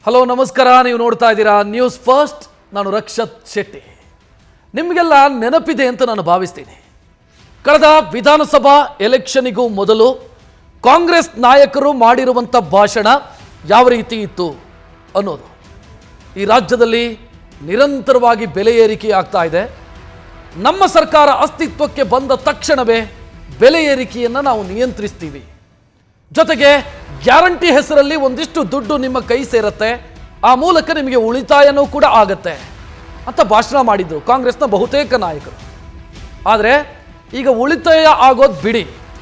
Hello ನಮಸ್ಕಾರ ನೀವು ನೋಡ್ತಾ ಇದ್ದೀರಾ ನ್ಯೂಸ್ ಫಸ್ಟ್ ನಾನು ರಕ್ಷತ್ ಶೆಟ್ಟಿ ನಿಮಗೆಲ್ಲ ನೆನಪಿದೆ ಅಂತ ನಾನು ಭಾವಿಸ್ತೀನಿ ಕಳೆದ ವಿಧಾನಸಭಾ ಎಲೆಕ್ಷನ್ನಿಗೂ ಮೊದಲು ಕಾಂಗ್ರೆಸ್ ನಾಯಕರು ಮಾಡಿರುವಂಥ ಭಾಷಣ ಯಾವ ರೀತಿ ಇತ್ತು ಅನ್ನೋದು ಈ ರಾಜ್ಯದಲ್ಲಿ ನಿರಂತರವಾಗಿ ಬೆಲೆ ಏರಿಕೆ ಆಗ್ತಾ ಇದೆ ನಮ್ಮ ಸರ್ಕಾರ ಅಸ್ತಿತ್ವಕ್ಕೆ ಬಂದ ತಕ್ಷಣವೇ ಬೆಲೆ ಏರಿಕೆಯನ್ನು ನಾವು ನಿಯಂತ್ರಿಸ್ತೀವಿ ಜೊತೆಗೆ ಗ್ಯಾರಂಟಿ ಹೆಸರಲ್ಲಿ ಒಂದಿಷ್ಟು ದುಡ್ಡು ನಿಮ್ಮ ಕೈ ಸೇರತ್ತೆ ಆ ಮೂಲಕ ನಿಮಗೆ ಉಳಿತಾಯನೂ ಕೂಡ ಆಗತ್ತೆ ಅಂತ ಭಾಷಣ ಮಾಡಿದ್ರು ಕಾಂಗ್ರೆಸ್ನ ಬಹುತೇಕ ನಾಯಕರು ಆದರೆ ಈಗ ಉಳಿತಾಯ ಆಗೋದು ಬಿಡಿ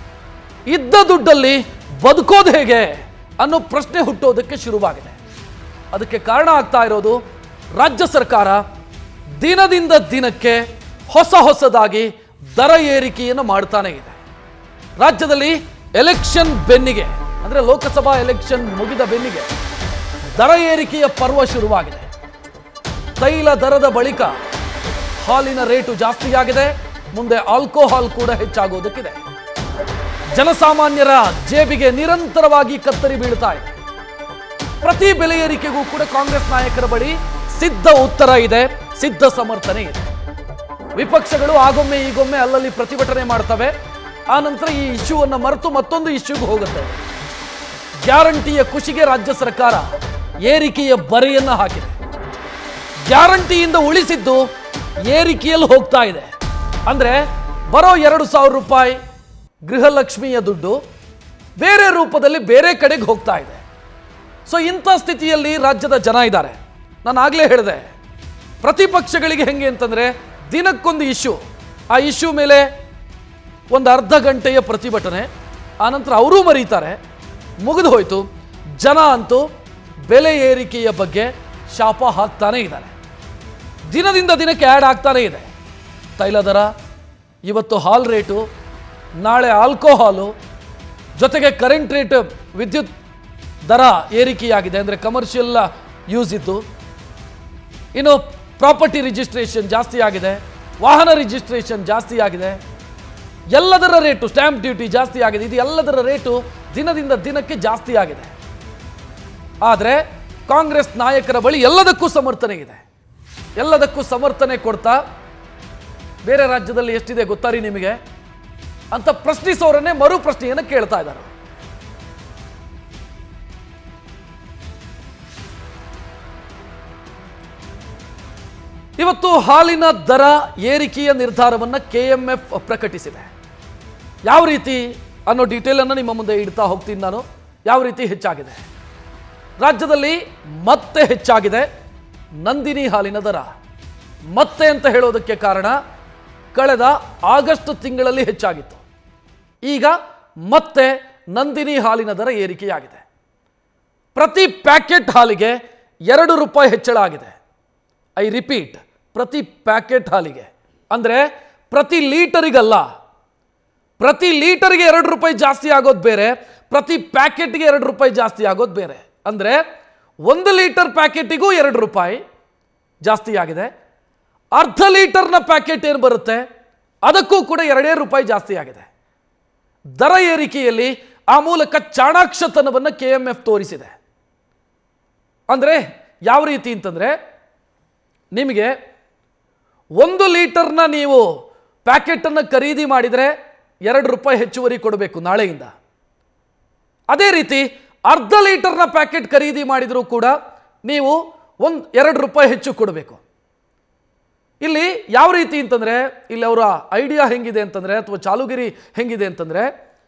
ಇದ್ದ ದುಡ್ಡಲ್ಲಿ ಬದುಕೋದು ಹೇಗೆ ಅನ್ನೋ ಪ್ರಶ್ನೆ ಹುಟ್ಟೋದಕ್ಕೆ ಶುರುವಾಗಿದೆ ಅದಕ್ಕೆ ಕಾರಣ ಆಗ್ತಾ ಇರೋದು ರಾಜ್ಯ ಸರ್ಕಾರ ದಿನದಿಂದ ದಿನಕ್ಕೆ ಹೊಸ ಹೊಸದಾಗಿ ದರ ಏರಿಕೆಯನ್ನು ಮಾಡ್ತಾನೆ ಇದೆ ರಾಜ್ಯದಲ್ಲಿ ಎಲೆಕ್ಷನ್ ಬೆನ್ನಿಗೆ ಅಂದರೆ ಲೋಕಸಭಾ ಎಲೆಕ್ಷನ್ ಮುಗಿದ ಬೆನ್ನಿಗೆ ದರ ಏರಿಕೆಯ ಪರ್ವ ಶುರುವಾಗಿದೆ ತೈಲ ದರದ ಬಳಿಕ ಹಾಲಿನ ರೇಟು ಜಾಸ್ತಿಯಾಗಿದೆ ಮುಂದೆ ಆಲ್ಕೋಹಾಲ್ ಕೂಡ ಹೆಚ್ಚಾಗೋದಕ್ಕಿದೆ ಜನಸಾಮಾನ್ಯರ ಜೇಬಿಗೆ ನಿರಂತರವಾಗಿ ಕತ್ತರಿ ಬೀಳ್ತಾ ಇದೆ ಪ್ರತಿ ಬೆಲೆ ಏರಿಕೆಗೂ ಕೂಡ ಕಾಂಗ್ರೆಸ್ ನಾಯಕರ ಬಳಿ ಸಿದ್ಧ ಉತ್ತರ ಇದೆ ಸಿದ್ಧ ಸಮರ್ಥನೆ ಇದೆ ವಿಪಕ್ಷಗಳು ಆಗೊಮ್ಮೆ ಈಗೊಮ್ಮೆ ಅಲ್ಲಲ್ಲಿ ಪ್ರತಿಭಟನೆ ಮಾಡ್ತವೆ ಆ ನಂತರ ಈ ಇಶ್ಯೂವನ್ನು ಮರೆತು ಮತ್ತೊಂದು ಇಶ್ಯೂಗೆ ಹೋಗುತ್ತೆ ಗ್ಯಾರಂಟಿಯ ಖುಷಿಗೆ ರಾಜ್ಯ ಸರ್ಕಾರ ಏರಿಕೆಯ ಬರೆಯನ್ನ ಹಾಕಿದೆ ಗ್ಯಾರಂಟಿಯಿಂದ ಉಳಿಸಿದ್ದು ಏರಿಕೆಯಲ್ಲಿ ಹೋಗ್ತಾ ಇದೆ ಅಂದ್ರೆ ಬರೋ ಎರಡು ಸಾವಿರ ರೂಪಾಯಿ ಗೃಹಲಕ್ಷ್ಮಿಯ ದುಡ್ಡು ಬೇರೆ ರೂಪದಲ್ಲಿ ಬೇರೆ ಕಡೆಗೆ ಹೋಗ್ತಾ ಇದೆ ಸೊ ಇಂಥ ಸ್ಥಿತಿಯಲ್ಲಿ ರಾಜ್ಯದ ಜನ ಇದ್ದಾರೆ ನಾನು ಆಗಲೇ ಹೇಳಿದೆ ಪ್ರತಿಪಕ್ಷಗಳಿಗೆ ಹೆಂಗೆ ಅಂತಂದರೆ ದಿನಕ್ಕೊಂದು ಇಶ್ಯೂ ಆ ಇಶ್ಯೂ ಮೇಲೆ ಒಂದು ಅರ್ಧ ಗಂಟೆಯ ಪ್ರತಿಭಟನೆ ಆನಂತರ ಅವರೂ ಮರೀತಾರೆ ಮುಗಿದು ಹೋಯಿತು ಜನ ಅಂತೂ ಬೆಲೆ ಏರಿಕೆಯ ಬಗ್ಗೆ ಶಾಪ ಹಾಕ್ತಾನೇ ಇದ್ದಾರೆ ದಿನದಿಂದ ದಿನಕ್ಕೆ ಆ್ಯಡ್ ಆಗ್ತಾನೇ ಇದೆ ತೈಲ ದರ ಇವತ್ತು ಹಾಲ್ ರೇಟು ನಾಳೆ ಆಲ್ಕೋಹಾಲು ಜೊತೆಗೆ ಕರೆಂಟ್ ರೇಟ್ ವಿದ್ಯುತ್ ದರ ಏರಿಕೆಯಾಗಿದೆ ಅಂದರೆ ಕಮರ್ಷಿಯಲ್ ಯೂಸ್ ಇದ್ದು ಇನ್ನು ಪ್ರಾಪರ್ಟಿ ರಿಜಿಸ್ಟ್ರೇಷನ್ ಜಾಸ್ತಿ ಆಗಿದೆ ವಾಹನ ರಿಜಿಸ್ಟ್ರೇಷನ್ ಜಾಸ್ತಿ ಆಗಿದೆ ಎಲ್ಲದರ ರೇಟು ಸ್ಟ್ಯಾಂಪ್ ಡ್ಯೂಟಿ ಜಾಸ್ತಿ ಆಗಿದೆ ಇದು ಎಲ್ಲದರ ರೇಟು ದಿನದಿಂದ ದಿನಕ್ಕೆ ಜಾಸ್ತಿ ಆಗಿದೆ ಆದರೆ ಕಾಂಗ್ರೆಸ್ ನಾಯಕರ ಬಳಿ ಎಲ್ಲದಕ್ಕೂ ಸಮರ್ಥನೆ ಇದೆ ಎಲ್ಲದಕ್ಕೂ ಸಮರ್ಥನೆ ಕೊಡ್ತಾ ಬೇರೆ ರಾಜ್ಯದಲ್ಲಿ ಎಷ್ಟಿದೆ ಗೊತ್ತಾ ರೀ ನಿಮಗೆ ಅಂತ ಪ್ರಶ್ನಿಸೋರನ್ನೇ ಮರು ಪ್ರಶ್ನೆಯನ್ನು ಕೇಳ್ತಾ ಇದ್ದಾರೆ ಇವತ್ತು ಹಾಲಿನ ದರ ಏರಿಕೆಯ ನಿರ್ಧಾರವನ್ನು ಕೆ ಎಂ ಎಫ್ ಪ್ರಕಟಿಸಿದೆ ಯಾವ ರೀತಿ ಅನ್ನೋ ಡೀಟೇಲನ್ನು ನಿಮ್ಮ ಮುಂದೆ ಇಡ್ತಾ ಹೋಗ್ತೀನಿ ನಾನು ಯಾವ ರೀತಿ ಹೆಚ್ಚಾಗಿದೆ ರಾಜ್ಯದಲ್ಲಿ ಮತ್ತೆ ಹೆಚ್ಚಾಗಿದೆ ನಂದಿನಿ ಹಾಲಿನ ದರ ಮತ್ತೆ ಅಂತ ಹೇಳೋದಕ್ಕೆ ಕಾರಣ ಕಳೆದ ಆಗಸ್ಟ್ ತಿಂಗಳಲ್ಲಿ ಹೆಚ್ಚಾಗಿತ್ತು ಈಗ ಮತ್ತೆ ನಂದಿನಿ ಹಾಲಿನ ದರ ಏರಿಕೆಯಾಗಿದೆ ಪ್ರತಿ ಪ್ಯಾಕೆಟ್ ಹಾಲಿಗೆ ಎರಡು ರೂಪಾಯಿ ಹೆಚ್ಚಳ ಆಗಿದೆ ಐ ರಿಪೀಟ್ ಪ್ರತಿ ಪ್ಯಾಕೆಟ್ ಹಾಲಿಗೆ ಅಂದರೆ ಪ್ರತಿ ಲೀಟರಿಗಲ್ಲ ಪ್ರತಿ ಲೀಟರ್ಗೆ ಎರಡು ರೂಪಾಯಿ ಜಾಸ್ತಿ ಆಗೋದು ಬೇರೆ ಪ್ರತಿ ಪ್ಯಾಕೆಟ್ಗೆ ಎರಡು ರೂಪಾಯಿ ಜಾಸ್ತಿ ಆಗೋದು ಬೇರೆ ಅಂದರೆ ಒಂದು ಲೀಟರ್ ಪ್ಯಾಕೆಟಿಗೂ ಎರಡು ರೂಪಾಯಿ ಜಾಸ್ತಿ ಆಗಿದೆ ಅರ್ಧ ಲೀಟರ್ನ ಪ್ಯಾಕೆಟ್ ಏನು ಬರುತ್ತೆ ಅದಕ್ಕೂ ಕೂಡ ಎರಡೇ ರೂಪಾಯಿ ಜಾಸ್ತಿ ಆಗಿದೆ ದರ ಏರಿಕೆಯಲ್ಲಿ ಆ ಮೂಲಕ ಚಾಣಾಕ್ಷತನವನ್ನು ಕೆ ಎಂ ಎಫ್ ತೋರಿಸಿದೆ ಅಂದರೆ ಯಾವ ರೀತಿ ಅಂತಂದರೆ ನಿಮಗೆ ಒಂದು ಲೀಟರ್ನ ನೀವು ಪ್ಯಾಕೆಟನ್ನು ಖರೀದಿ ಮಾಡಿದರೆ ಎರಡು ರೂಪಾಯಿ ಹೆಚ್ಚುವರಿ ಕೊಡಬೇಕು ನಾಳೆಯಿಂದ ಅದೇ ರೀತಿ ಅರ್ಧ ಲೀಟರ್ನ ಪ್ಯಾಕೆಟ್ ಖರೀದಿ ಮಾಡಿದರೂ ಕೂಡ ನೀವು ಒಂದು ಎರಡು ರೂಪಾಯಿ ಹೆಚ್ಚು ಕೊಡಬೇಕು ಇಲ್ಲಿ ಯಾವ ರೀತಿ ಅಂತಂದರೆ ಇಲ್ಲಿ ಅವರ ಐಡಿಯಾ ಹೆಂಗಿದೆ ಅಂತಂದರೆ ಅಥವಾ ಚಾಲುಗಿರಿ ಹೆಂಗಿದೆ ಅಂತಂದರೆ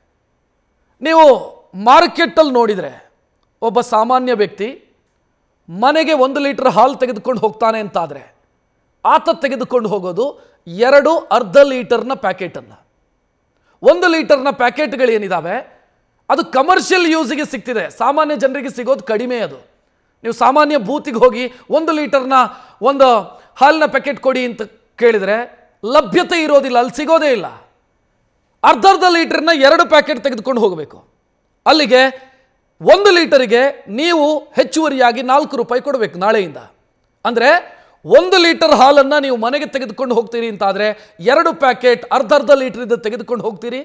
ನೀವು ಮಾರ್ಕೆಟಲ್ಲಿ ನೋಡಿದರೆ ಒಬ್ಬ ಸಾಮಾನ್ಯ ವ್ಯಕ್ತಿ ಮನೆಗೆ ಒಂದು ಲೀಟರ್ ಹಾಲು ತೆಗೆದುಕೊಂಡು ಹೋಗ್ತಾನೆ ಅಂತಾದರೆ ಆತ ತೆಗೆದುಕೊಂಡು ಹೋಗೋದು ಎರಡು ಅರ್ಧ ಲೀಟರ್ನ ಪ್ಯಾಕೆಟನ್ನು ಒಂದು ಲೀಟರ್ನ ಪ್ಯಾಕೆಟ್ಗಳೇನಿದ್ದಾವೆ ಅದು ಕಮರ್ಷಿಯಲ್ ಯೂಸಿಗೆ ಸಿಗ್ತಿದೆ ಸಾಮಾನ್ಯ ಜನರಿಗೆ ಸಿಗೋದು ಕಡಿಮೆ ಅದು ನೀವು ಸಾಮಾನ್ಯ ಬೂತಿಗೆ ಹೋಗಿ ಒಂದು ಲೀಟರ್ನ ಒಂದು ಹಾಲಿನ ಪ್ಯಾಕೆಟ್ ಕೊಡಿ ಅಂತ ಕೇಳಿದರೆ ಲಭ್ಯತೆ ಇರೋದಿಲ್ಲ ಅಲ್ಲಿ ಸಿಗೋದೇ ಇಲ್ಲ ಅರ್ಧ ಅರ್ಧ ಲೀಟರ್ನ ಎರಡು ಪ್ಯಾಕೆಟ್ ತೆಗೆದುಕೊಂಡು ಹೋಗಬೇಕು ಅಲ್ಲಿಗೆ ಒಂದು ಲೀಟರಿಗೆ ನೀವು ಹೆಚ್ಚುವರಿಯಾಗಿ ನಾಲ್ಕು ರೂಪಾಯಿ ಕೊಡಬೇಕು ನಾಳೆಯಿಂದ ಅಂದರೆ ಒಂದು ಲೀಟರ್ ಹಾಲನ್ನು ನೀವು ಮನೆಗೆ ತೆಗೆದುಕೊಂಡು ಹೋಗ್ತೀರಿ ಅಂತಾದರೆ ಎರಡು ಪ್ಯಾಕೆಟ್ ಅರ್ಧ ಅರ್ಧ ಲೀಟರ್ ತೆಗೆದುಕೊಂಡು ಹೋಗ್ತೀರಿ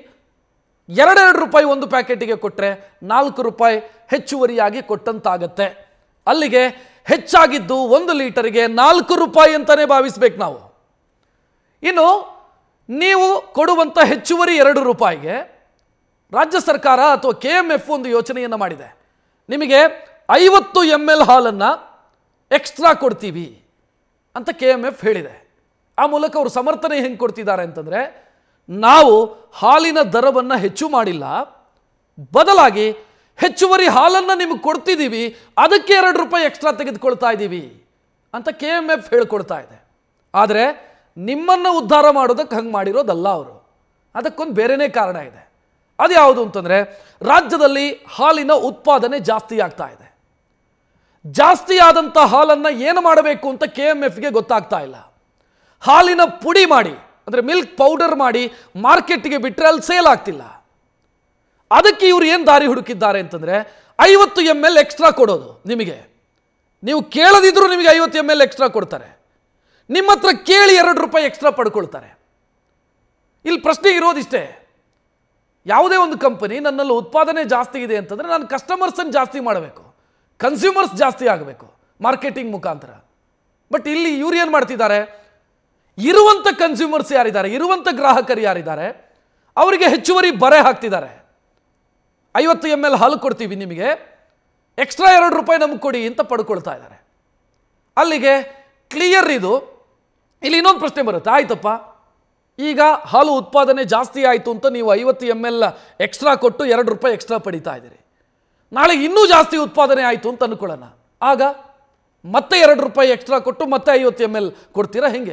ಎರಡೆರಡು ರೂಪಾಯಿ ಒಂದು ಪ್ಯಾಕೆಟಿಗೆ ಕೊಟ್ಟರೆ ನಾಲ್ಕು ರೂಪಾಯಿ ಹೆಚ್ಚುವರಿಯಾಗಿ ಕೊಟ್ಟಂತಾಗತ್ತೆ ಅಲ್ಲಿಗೆ ಹೆಚ್ಚಾಗಿದ್ದು ಒಂದು ಲೀಟರಿಗೆ ನಾಲ್ಕು ರೂಪಾಯಿ ಅಂತಲೇ ಭಾವಿಸ್ಬೇಕು ನಾವು ಇನ್ನು ನೀವು ಕೊಡುವಂಥ ಹೆಚ್ಚುವರಿ ಎರಡು ರೂಪಾಯಿಗೆ ರಾಜ್ಯ ಸರ್ಕಾರ ಅಥವಾ ಕೆ ಎಮ್ ಎಫ್ ಒಂದು ಯೋಚನೆಯನ್ನು ಮಾಡಿದೆ ನಿಮಗೆ ಐವತ್ತು ಎಮ್ ಎಲ್ ಹಾಲನ್ನು ಎಕ್ಸ್ಟ್ರಾ ಕೊಡ್ತೀವಿ ಅಂತ ಕೆ ಎಮ್ ಎಫ್ ಹೇಳಿದೆ ಆ ಮೂಲಕ ಅವರು ಸಮರ್ಥನೆ ಹೆಂಗೆ ಕೊಡ್ತಿದ್ದಾರೆ ಅಂತಂದರೆ ನಾವು ಹಾಲಿನ ದರವನ್ನು ಹೆಚ್ಚು ಮಾಡಿಲ್ಲ ಬದಲಾಗಿ ಹೆಚ್ಚುವರಿ ಹಾಲನ್ನು ನಿಮಗೆ ಕೊಡ್ತಿದ್ದೀವಿ ಅದಕ್ಕೆ ಎರಡು ರೂಪಾಯಿ ಎಕ್ಸ್ಟ್ರಾ ತೆಗೆದುಕೊಳ್ತಾ ಇದ್ದೀವಿ ಅಂತ ಕೆ ಎಮ್ ಎಫ್ ಹೇಳ್ಕೊಡ್ತಾ ಇದೆ ಆದರೆ ನಿಮ್ಮನ್ನು ಉದ್ಧಾರ ಮಾಡೋದಕ್ಕೆ ಹಂಗೆ ಮಾಡಿರೋದಲ್ಲ ಅವರು ಅದಕ್ಕೊಂದು ಬೇರೆನೇ ಕಾರಣ ಇದೆ ಅದು ಯಾವುದು ಅಂತಂದರೆ ರಾಜ್ಯದಲ್ಲಿ ಹಾಲಿನ ಉತ್ಪಾದನೆ ಜಾಸ್ತಿ ಆಗ್ತಾ ಇದೆ ಜಾಸ್ತಿ ಆದಂಥ ಹಾಲನ್ನು ಏನು ಮಾಡಬೇಕು ಅಂತ ಕೆ ಎಮ್ ಎಫ್ಗೆ ಗೊತ್ತಾಗ್ತಾ ಇಲ್ಲ ಹಾಲಿನ ಪುಡಿ ಮಾಡಿ ಅಂದರೆ ಮಿಲ್ಕ್ ಪೌಡರ್ ಮಾಡಿ ಮಾರ್ಕೆಟ್ಗೆ ಬಿಟ್ಟರೆ ಅಲ್ಲಿ ಸೇಲ್ ಆಗ್ತಿಲ್ಲ ಅದಕ್ಕೆ ಇವರು ಏನು ದಾರಿ ಹುಡುಕಿದ್ದಾರೆ ಅಂತಂದರೆ ಐವತ್ತು ಎಮ್ ಎಲ್ ಎಕ್ಸ್ಟ್ರಾ ಕೊಡೋದು ನಿಮಗೆ ನೀವು ಕೇಳದಿದ್ರೂ ನಿಮಗೆ ಐವತ್ತು ಎಮ್ ಎಲ್ ಎಕ್ಸ್ಟ್ರಾ ಕೊಡ್ತಾರೆ ನಿಮ್ಮ ಹತ್ರ ಕೇಳಿ ಎರಡು ರೂಪಾಯಿ ಎಕ್ಸ್ಟ್ರಾ ಪಡ್ಕೊಳ್ತಾರೆ ಇಲ್ಲಿ ಪ್ರಶ್ನೆ ಇರೋದಿಷ್ಟೇ ಯಾವುದೇ ಒಂದು ಕಂಪನಿ ನನ್ನಲ್ಲಿ ಉತ್ಪಾದನೆ ಜಾಸ್ತಿ ಇದೆ ಅಂತಂದರೆ ನಾನು ಕಸ್ಟಮರ್ಸನ್ನು ಜಾಸ್ತಿ ಮಾಡಬೇಕು ಕನ್ಸ್ಯೂಮರ್ಸ್ ಜಾಸ್ತಿ ಆಗಬೇಕು ಮಾರ್ಕೆಟಿಂಗ್ ಮುಖಾಂತರ ಬಟ್ ಇಲ್ಲಿ ಇವ್ರು ಏನು ಮಾಡ್ತಿದ್ದಾರೆ ಇರುವಂಥ ಕನ್ಸ್ಯೂಮರ್ಸ್ ಯಾರಿದ್ದಾರೆ ಇರುವಂಥ ಗ್ರಾಹಕರು ಯಾರಿದ್ದಾರೆ ಅವರಿಗೆ ಹೆಚ್ಚುವರಿ ಬರೆ ಹಾಕ್ತಿದ್ದಾರೆ ಐವತ್ತು ಎಮ್ ಎಲ್ ಹಾಲು ಕೊಡ್ತೀವಿ ನಿಮಗೆ ಎಕ್ಸ್ಟ್ರಾ ಎರಡು ರೂಪಾಯಿ ನಮಗೆ ಕೊಡಿ ಅಂತ ಪಡ್ಕೊಳ್ತಾ ಇದ್ದಾರೆ ಅಲ್ಲಿಗೆ ಕ್ಲಿಯರ್ ಇದು ಇಲ್ಲಿ ಇನ್ನೊಂದು ಪ್ರಶ್ನೆ ಬರುತ್ತೆ ಆಯ್ತಪ್ಪ ಈಗ ಹಾಲು ಉತ್ಪಾದನೆ ಜಾಸ್ತಿ ಆಯಿತು ಅಂತ ನೀವು ಐವತ್ತು ಎಮ್ ಎಲ್ ಎಕ್ಸ್ಟ್ರಾ ಕೊಟ್ಟು ಎರಡು ರೂಪಾಯಿ ಎಕ್ಸ್ಟ್ರಾ ಪಡಿತಾ ಇದ್ದೀರಿ ನಾಳೆ ಇನ್ನೂ ಜಾಸ್ತಿ ಉತ್ಪಾದನೆ ಆಯಿತು ಅಂತ ಅನ್ಕೊಳ್ಳೋಣ ಆಗ ಮತ್ತೆ ಎರಡು ರೂಪಾಯಿ ಎಕ್ಸ್ಟ್ರಾ ಕೊಟ್ಟು ಮತ್ತೆ ಐವತ್ತು ಎಮ್ ಎಲ್ ಕೊಡ್ತೀರಾ ಹೆಂಗೆ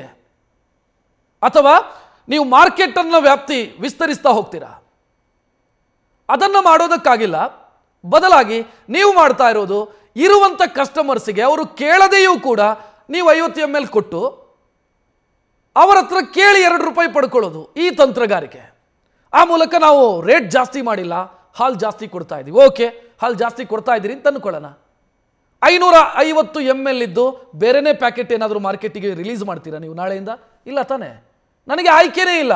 ಅಥವಾ ನೀವು ಮಾರ್ಕೆಟನ್ನು ವ್ಯಾಪ್ತಿ ವಿಸ್ತರಿಸ್ತಾ ಹೋಗ್ತೀರಾ ಅದನ್ನು ಮಾಡೋದಕ್ಕಾಗಿಲ್ಲ ಬದಲಾಗಿ ನೀವು ಮಾಡ್ತಾ ಇರೋದು ಇರುವಂಥ ಕಸ್ಟಮರ್ಸಿಗೆ ಅವರು ಕೇಳದೆಯೂ ಕೂಡ ನೀವು ಐವತ್ತು ಎಮ್ ಎಲ್ ಕೊಟ್ಟು ಅವರ ಹತ್ರ ಕೇಳಿ ಎರಡು ರೂಪಾಯಿ ಪಡ್ಕೊಳ್ಳೋದು ಈ ತಂತ್ರಗಾರಿಕೆ ಆ ಮೂಲಕ ನಾವು ರೇಟ್ ಜಾಸ್ತಿ ಮಾಡಿಲ್ಲ ಹಾಲು ಜಾಸ್ತಿ ಕೊಡ್ತಾ ಇದ್ದೀವಿ ಓಕೆ ಹಾಲು ಜಾಸ್ತಿ ಕೊಡ್ತಾ ಇದ್ದೀರಿ ಅಂತ ಅಂದ್ಕೊಳ್ಳೋಣ ಐನೂರ ಐವತ್ತು ಎಮ್ ಎಲ್ ಇದ್ದು ಬೇರೆನೇ ಪ್ಯಾಕೆಟ್ ಏನಾದರೂ ಮಾರ್ಕೆಟಿಗೆ ರಿಲೀಸ್ ಮಾಡ್ತೀರಾ ನೀವು ನಾಳೆಯಿಂದ ಇಲ್ಲ ತಾನೇ ನನಗೆ ಆಯ್ಕೆನೇ ಇಲ್ಲ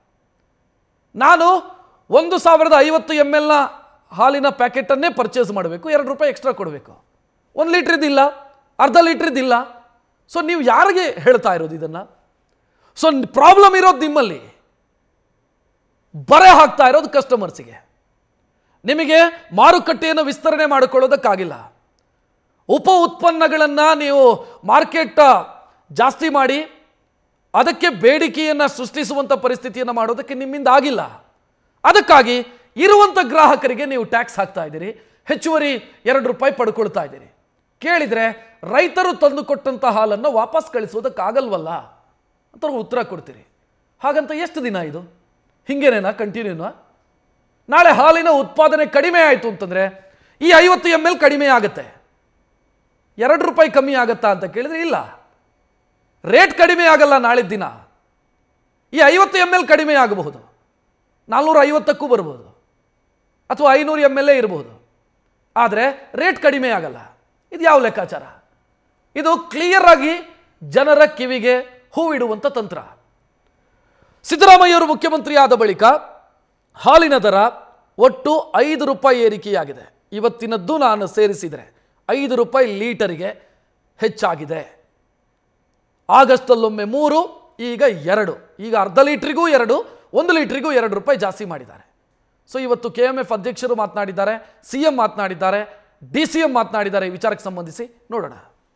ನಾನು ಒಂದು ಸಾವಿರದ ಐವತ್ತು ಎಮ್ ಎಲ್ನ ಹಾಲಿನ ಪ್ಯಾಕೆಟನ್ನೇ ಪರ್ಚೇಸ್ ಮಾಡಬೇಕು ಎರಡು ರೂಪಾಯಿ ಎಕ್ಸ್ಟ್ರಾ ಕೊಡಬೇಕು ಒಂದು ಲೀಟ್ರಿದ್ದಿಲ್ಲ ಅರ್ಧ ಲೀಟ್ರಿದ್ದಿಲ್ಲ ಸೊ ನೀವು ಯಾರಿಗೆ ಹೇಳ್ತಾ ಇರೋದು ಇದನ್ನು ಸೊ ಪ್ರಾಬ್ಲಮ್ ಇರೋದು ನಿಮ್ಮಲ್ಲಿ ಬರೆ ಹಾಕ್ತಾ ಇರೋದು ಕಸ್ಟಮರ್ಸಿಗೆ ನಿಮಗೆ ಮಾರುಕಟ್ಟೆಯನ್ನು ವಿಸ್ತರಣೆ ಮಾಡಿಕೊಳ್ಳೋದಕ್ಕಾಗಿಲ್ಲ ಉಪ ಉತ್ಪನ್ನಗಳನ್ನು ನೀವು ಮಾರ್ಕೆಟ್ ಜಾಸ್ತಿ ಮಾಡಿ ಅದಕ್ಕೆ ಬೇಡಿಕೆಯನ್ನು ಸೃಷ್ಟಿಸುವಂಥ ಪರಿಸ್ಥಿತಿಯನ್ನು ಮಾಡೋದಕ್ಕೆ ನಿಮ್ಮಿಂದ ಆಗಿಲ್ಲ ಅದಕ್ಕಾಗಿ ಇರುವಂಥ ಗ್ರಾಹಕರಿಗೆ ನೀವು ಟ್ಯಾಕ್ಸ್ ಹಾಕ್ತಾ ಇದ್ದೀರಿ ಹೆಚ್ಚುವರಿ ಎರಡು ರೂಪಾಯಿ ಪಡ್ಕೊಳ್ತಾ ಇದ್ದೀರಿ ಕೇಳಿದರೆ ರೈತರು ತಂದುಕೊಟ್ಟಂಥ ಹಾಲನ್ನು ವಾಪಸ್ ಕಳಿಸೋದಕ್ಕಾಗಲ್ವಲ್ಲ ಅಂತ ಉತ್ತರ ಕೊಡ್ತೀರಿ ಹಾಗಂತ ಎಷ್ಟು ದಿನ ಇದು ಹಿಂಗೇನೇನಾ ಕಂಟಿನ್ಯೂನಾ ನಾಳೆ ಹಾಲಿನ ಉತ್ಪಾದನೆ ಕಡಿಮೆ ಆಯಿತು ಅಂತಂದರೆ ಈ ಐವತ್ತು ಎಮ್ ಎಲ್ ಕಡಿಮೆ ಆಗುತ್ತೆ ಎರಡು ರೂಪಾಯಿ ಕಮ್ಮಿ ಆಗುತ್ತಾ ಅಂತ ಕೇಳಿದ್ರೆ ಇಲ್ಲ ರೇಟ್ ಕಡಿಮೆ ಆಗಲ್ಲ ನಾಳಿದ ದಿನ ಈ ಐವತ್ತು ಎಮ್ ಎಲ್ ಕಡಿಮೆ ಆಗಬಹುದು ನಾಲ್ನೂರ ಐವತ್ತಕ್ಕೂ ಬರ್ಬೋದು ಅಥವಾ ಐನೂರು ಎಮ್ ಎಲ್ ಎ ಇರಬಹುದು ಆದರೆ ರೇಟ್ ಕಡಿಮೆ ಆಗಲ್ಲ ಇದು ಯಾವ ಲೆಕ್ಕಾಚಾರ ಇದು ಕ್ಲಿಯರ್ ಆಗಿ ಜನರ ಕಿವಿಗೆ ಹೂವಿಡುವಂಥ ತಂತ್ರ ಸಿದ್ದರಾಮಯ್ಯವರು ಮುಖ್ಯಮಂತ್ರಿ ಆದ ಬಳಿಕ ಹಾಲಿನ ದರ ಒಟ್ಟು ಐದು ರೂಪಾಯಿ ಏರಿಕೆಯಾಗಿದೆ ಇವತ್ತಿನದ್ದು ನಾನು ಸೇರಿಸಿದರೆ ಐದು ರೂಪಾಯಿ ಲೀಟರಿಗೆ ಹೆಚ್ಚಾಗಿದೆ ಆಗಸ್ಟಲ್ಲೊಮ್ಮೆ ಮೂರು ಈಗ ಎರಡು ಈಗ ಅರ್ಧ ಲೀಟ್ರಿಗೂ ಎರಡು ಒಂದು ಲೀಟ್ರಿಗೂ ಎರಡು ರೂಪಾಯಿ ಜಾಸ್ತಿ ಮಾಡಿದ್ದಾರೆ ಸೊ ಇವತ್ತು ಕೆ ಎಮ್ ಎಫ್ ಅಧ್ಯಕ್ಷರು ಮಾತನಾಡಿದ್ದಾರೆ ಸಿ ಎಂ ಮಾತನಾಡಿದ್ದಾರೆ ಡಿ ಸಿ ಎಂ ಮಾತನಾಡಿದ್ದಾರೆ ಈ ವಿಚಾರಕ್ಕೆ ಸಂಬಂಧಿಸಿ ನೋಡೋಣ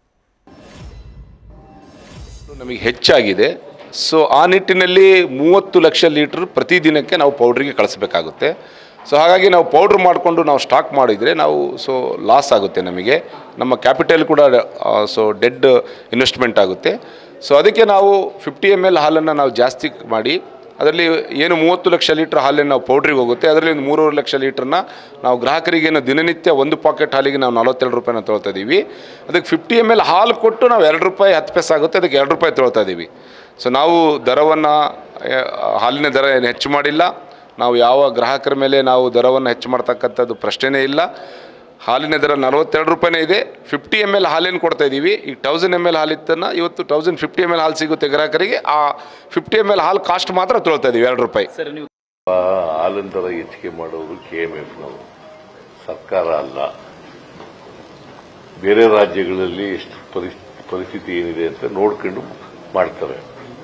ನಮಗೆ ಹೆಚ್ಚಾಗಿದೆ ಸೊ ಆ ನಿಟ್ಟಿನಲ್ಲಿ ಮೂವತ್ತು ಲಕ್ಷ ಲೀಟ್ರ್ ಪ್ರತಿದಿನಕ್ಕೆ ನಾವು ಪೌಡ್ರಿಗೆ ಕಳಿಸ್ಬೇಕಾಗುತ್ತೆ ಸೊ ಹಾಗಾಗಿ ನಾವು ಪೌಡ್ರ್ ಮಾಡಿಕೊಂಡು ನಾವು ಸ್ಟಾಕ್ ಮಾಡಿದರೆ ನಾವು ಸೊ ಲಾಸ್ ಆಗುತ್ತೆ ನಮಗೆ ನಮ್ಮ ಕ್ಯಾಪಿಟಲ್ ಕೂಡ ಸೊ ಡೆಡ್ ಇನ್ವೆಸ್ಟ್ಮೆಂಟ್ ಆಗುತ್ತೆ ಸೊ ಅದಕ್ಕೆ ನಾವು ಫಿಫ್ಟಿ ಎಮ್ ಎಲ್ ಹಾಲನ್ನು ನಾವು ಜಾಸ್ತಿ ಮಾಡಿ ಅದರಲ್ಲಿ ಏನು ಮೂವತ್ತು ಲಕ್ಷ ಲೀಟ್ರ್ ಹಾಲಿನ ನಾವು ಪೌಡ್ರಿಗೆ ಹೋಗುತ್ತೆ ಅದರಲ್ಲಿ ಒಂದು ಮೂರುವರೆ ಲಕ್ಷ ಲೀಟ್ರನ್ನ ನಾವು ಗ್ರಾಹಕರಿಗೆ ಏನು ದಿನನಿತ್ಯ ಒಂದು ಪಾಕೆಟ್ ಹಾಲಿಗೆ ನಾವು ನಲವತ್ತೆರಡು ರೂಪಾಯಿನ ತೊಗೊಳ್ತಾ ಇದ್ದೀವಿ ಅದಕ್ಕೆ ಫಿಫ್ಟಿ ಎಮ್ ಎಲ್ ಹಾಲು ಕೊಟ್ಟು ನಾವು ಎರಡು ರೂಪಾಯಿ ಹತ್ತು ಪೈಸೆ ಆಗುತ್ತೆ ಅದಕ್ಕೆ ಎರಡು ರೂಪಾಯಿ ತೊಗೊಳ್ತಾ ಇದ್ದೀವಿ ಸೊ ನಾವು ದರವನ್ನು ಹಾಲಿನ ದರ ಏನು ಹೆಚ್ಚು ಮಾಡಿಲ್ಲ ನಾವು ಯಾವ ಗ್ರಾಹಕರ ಮೇಲೆ ನಾವು ದರವನ್ನು ಹೆಚ್ಚು ಮಾಡ್ತಕ್ಕಂಥದ್ದು ಪ್ರಶ್ನೆನೇ ಇಲ್ಲ ಹಾಲಿನ ದರ ನಲವತ್ತೆರಡು ರೂಪಾಯಿನೇ ಇದೆ ಫಿಫ್ಟಿ ಎಮ್ ಎಲ್ ಹಾಲೇನು ಕೊಡ್ತಾ ಇದ್ದೀವಿ ಈ ತೌಸಂಡ್ ಎಮ್ ಎಲ್ ಹಾಲಿತ್ತನ್ನು ಇವತ್ತು ತೌಸಂಡ್ ಫಿಫ್ಟಿ ಎಮ್ ಎಲ್ ಹಾಲು ಸಿಗುತ್ತೆ ಗ್ರಾಹಕರಿಗೆ ಆ ಫಿಫ್ಟಿ ಎಮ್ ಎಲ್ ಹಾಲು ಕಾಸ್ಟ್ ಮಾತ್ರ ತೊಗೊಳ್ತಾ ಇದ್ದೀವಿ ಎರಡು ರೂಪಾಯಿ ಆ ಹಾಲಿನ ದರ ಹೆಚ್ಚಿಗೆ ಮಾಡೋದು ಕೆ ಎಮ್ ಎಫ್ನವರು ಸರ್ಕಾರ ಅಲ್ಲ ಬೇರೆ ರಾಜ್ಯಗಳಲ್ಲಿ ಎಷ್ಟು ಪರಿಸ್- ಪರಿಸ್ಥಿತಿ ಏನಿದೆ ಅಂತ ನೋಡ್ಕೊಂಡು ಮಾಡ್ತಾರೆ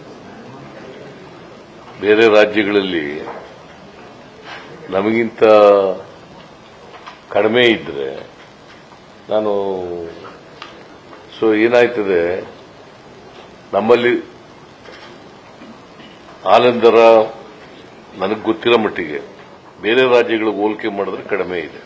ಬೇರೆ ರಾಜ್ಯಗಳಲ್ಲಿ ನಮಗಿಂತ ಕಡಿಮೆ ಇದ್ರೆ ನಾನು ಸೊ ಏನಾಯ್ತದೆ ನಮ್ಮಲ್ಲಿ ಆನಂದರ ನನಗೆ ಗೊತ್ತಿರೋ ಮಟ್ಟಿಗೆ ಬೇರೆ ರಾಜ್ಯಗಳಿಗೆ ಹೋಲಿಕೆ ಮಾಡಿದ್ರೆ ಕಡಿಮೆ ಇದೆ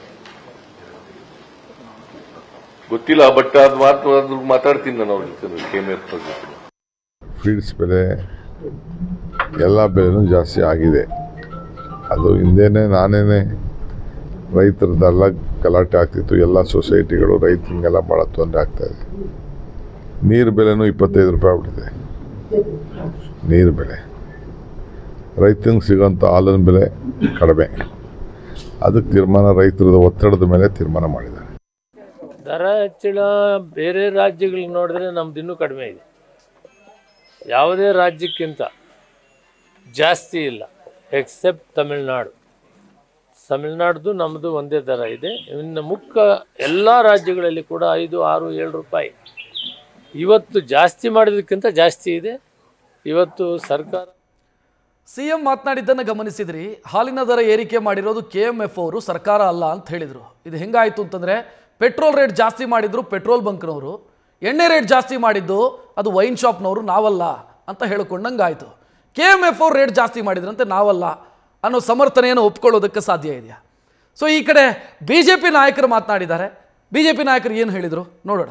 ಗೊತ್ತಿಲ್ಲ ಬಟ್ ಅದು ಮಾತು ಅದು ಮಾತಾಡ್ತೀನಿ ನಾನು ಅವ್ರ ಜೊತೆ ಕೆ ಎಮ್ ಎಫ್ ಜೊತೆ ಫೀಡ್ಸ್ ಬೆಲೆ ಎಲ್ಲ ಬೆಲೆನೂ ಜಾಸ್ತಿ ಆಗಿದೆ ಅದು ಹಿಂದೆನೇ ನಾನೇನೆ ರೈತರದ್ದೆಲ್ಲ ಗಲಾಟೆ ಆಗ್ತಿತ್ತು ಎಲ್ಲ ಸೊಸೈಟಿಗಳು ರೈತರಿಗೆಲ್ಲ ಭಾಳ ತೊಂದರೆ ಆಗ್ತಾ ಇದೆ ನೀರು ಬೆಲೆನೂ ಇಪ್ಪತ್ತೈದು ರೂಪಾಯಿ ಆಗ್ಬಿಟ್ಟಿದೆ ನೀರು ಬೆಲೆ ರೈತನಿಗೆ ಸಿಗೋಂಥ ಹಾಲಿನ ಬೆಲೆ ಕಡಿಮೆ ಅದಕ್ಕೆ ತೀರ್ಮಾನ ರೈತರದ ಒತ್ತಡದ ಮೇಲೆ ತೀರ್ಮಾನ ಮಾಡಿದ್ದಾರೆ ದರ ಹೆಚ್ಚಳ ಬೇರೆ ರಾಜ್ಯಗಳಿಗೆ ನೋಡಿದ್ರೆ ನಮ್ದು ಇನ್ನೂ ಕಡಿಮೆ ಇದೆ ಯಾವುದೇ ರಾಜ್ಯಕ್ಕಿಂತ ಜಾಸ್ತಿ ಇಲ್ಲ ಎಕ್ಸೆಪ್ಟ್ ತಮಿಳ್ನಾಡು ತಮಿಳ್ನಾಡ್ದು ನಮ್ಮದು ಒಂದೇ ದರ ಇದೆ ಇನ್ನು ಮುಖ್ಯ ಎಲ್ಲ ರಾಜ್ಯಗಳಲ್ಲಿ ಕೂಡ ಐದು ಆರು ಏಳು ರೂಪಾಯಿ ಇವತ್ತು ಜಾಸ್ತಿ ಮಾಡೋದಕ್ಕಿಂತ ಜಾಸ್ತಿ ಇದೆ ಇವತ್ತು ಸರ್ಕಾರ ಸಿಎಂ ಮಾತನಾಡಿದ್ದನ್ನು ಗಮನಿಸಿದ್ರಿ ಹಾಲಿನ ದರ ಏರಿಕೆ ಮಾಡಿರೋದು ಕೆ ಎಮ್ ಎಫ್ ಅವರು ಸರ್ಕಾರ ಅಲ್ಲ ಅಂತ ಹೇಳಿದರು ಇದು ಹೆಂಗಾಯಿತು ಅಂತಂದರೆ ಪೆಟ್ರೋಲ್ ರೇಟ್ ಜಾಸ್ತಿ ಮಾಡಿದ್ರು ಪೆಟ್ರೋಲ್ ಬಂಕ್ನವರು ಎಣ್ಣೆ ರೇಟ್ ಜಾಸ್ತಿ ಮಾಡಿದ್ದು ಅದು ವೈನ್ ಶಾಪ್ನವರು ನಾವಲ್ಲ ಅಂತ ಹೇಳಿಕೊಂಡಂಗೆ ಆಯಿತು ಕೆ ಎಮ್ ಎಫ್ ಅವ್ರು ರೇಟ್ ಜಾಸ್ತಿ ಮಾಡಿದ್ರಂತೆ ನಾವಲ್ಲ ಅನ್ನೋ ಸಮರ್ಥನೆಯನ್ನು ಒಪ್ಕೊಳ್ಳೋದಕ್ಕೆ ಸಾಧ್ಯ ಇದೆಯಾ ಸೊ ಈ ಕಡೆ ಬಿ ಜೆ ಪಿ ನಾಯಕರು ಮಾತನಾಡಿದ್ದಾರೆ ಬಿ ಜೆ ಪಿ ನಾಯಕರು ಏನು ಹೇಳಿದರು ನೋಡೋಣ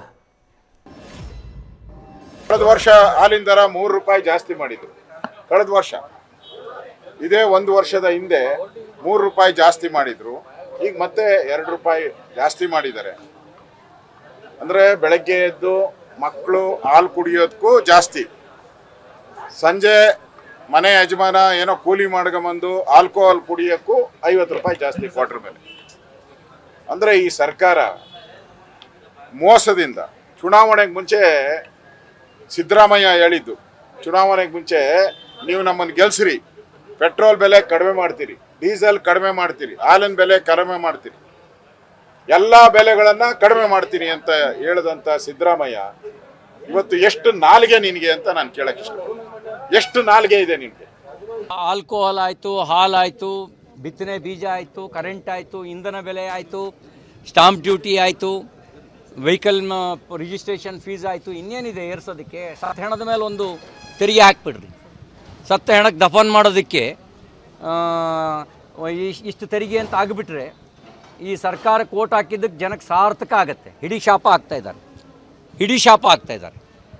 ಕಳೆದ ವರ್ಷ ಹಾಲಿನ ದರ ಮೂರು ರೂಪಾಯಿ ಜಾಸ್ತಿ ಮಾಡಿದ್ರು ಕಳೆದ ವರ್ಷ ಇದೇ ಒಂದು ವರ್ಷದ ಹಿಂದೆ ಮೂರು ರೂಪಾಯಿ ಜಾಸ್ತಿ ಮಾಡಿದ್ರು ಈಗ ಮತ್ತೆ ಎರಡು ರೂಪಾಯಿ ಜಾಸ್ತಿ ಮಾಡಿದ್ದಾರೆ ಅಂದ್ರೆ ಬೆಳಗ್ಗೆ ಎದ್ದು ಮಕ್ಕಳು ಹಾಲು ಕುಡಿಯೋದಕ್ಕೂ ಜಾಸ್ತಿ ಸಂಜೆ ಮನೆ ಯಜಮಾನ ಏನೋ ಕೂಲಿ ಮಾಡ್ಕೊಂಬಂದು ಆಲ್ಕೋಹಾಲ್ ಕುಡಿಯೋಕ್ಕೂ ಐವತ್ತು ರೂಪಾಯಿ ಜಾಸ್ತಿ ಕ್ವಾರ್ಟರ್ ಮೇಲೆ ಅಂದ್ರೆ ಈ ಸರ್ಕಾರ ಮೋಸದಿಂದ ಚುನಾವಣೆಗೆ ಮುಂಚೆ ಸಿದ್ದರಾಮಯ್ಯ ಹೇಳಿದ್ದು ಚುನಾವಣೆಗೆ ಮುಂಚೆ ನೀವು ನಮ್ಮನ್ನು ಗೆಲ್ಸ್ರಿ ಪೆಟ್ರೋಲ್ ಬೆಲೆ ಕಡಿಮೆ ಮಾಡ್ತೀರಿ ಡೀಸೆಲ್ ಕಡಿಮೆ ಮಾಡ್ತೀರಿ ಹಾಲಿನ ಬೆಲೆ ಕಡಿಮೆ ಮಾಡ್ತೀರಿ ಎಲ್ಲ ಬೆಲೆಗಳನ್ನ ಕಡಿಮೆ ಮಾಡ್ತೀನಿ ಅಂತ ಹೇಳಿದಂತ ಸಿದ್ದರಾಮಯ್ಯ ಇವತ್ತು ಎಷ್ಟು ನಾಲಿಗೆ ನಿನಗೆ ಅಂತ ನಾನು ಕೇಳಕ್ ಇಷ್ಟಪಡ್ತೀನಿ ಎಷ್ಟು ನಾಲಿಗೆ ಇದೆ ನಿನಗೆ ಆಲ್ಕೋಹಾಲ್ ಆಯಿತು ಹಾಲ್ ಆಯಿತು ಬಿತ್ತನೆ ಬೀಜ ಆಯಿತು ಕರೆಂಟ್ ಆಯಿತು ಇಂಧನ ಬೆಲೆ ಆಯಿತು ಸ್ಟಾಂಪ್ ಡ್ಯೂಟಿ ಆಯಿತು ವೆಹಿಕಲ್ ರಿಜಿಸ್ಟ್ರೇಷನ್ ಫೀಸ್ ಆಯಿತು ಇನ್ನೇನಿದೆ ಏರ್ಸೋದಕ್ಕೆ ಸತ್ತ ಹೆಣದ ಮೇಲೆ ಒಂದು ತೆರಿಗೆ ಹಾಕ್ಬಿಡ್ರಿ ಸತ್ತ ಹೆಣಕ್ಕೆ ದಫನ್ ಮಾಡೋದಕ್ಕೆ ಆ, ಇಶ್- ಇಷ್ಟು ತೆರಿಗೆ ಅಂತ ಆಗಿಬಿಟ್ರೆ ಈ ಸರ್ಕಾರಕ್ಕೆ ಓಟ್ ಹಾಕಿದ್ದಕ್ಕೆ ಜನಕ್ಕೆ ಸಾರ್ಥಕ ಆಗುತ್ತೆ ಹಿಡಿ ಶಾಪ ಆಗ್ತಾ ಇದ್ದಾರೆ ಹಿಡಿ ಶಾಪ ಆಗ್ತಾ ಇದ್ದಾರೆ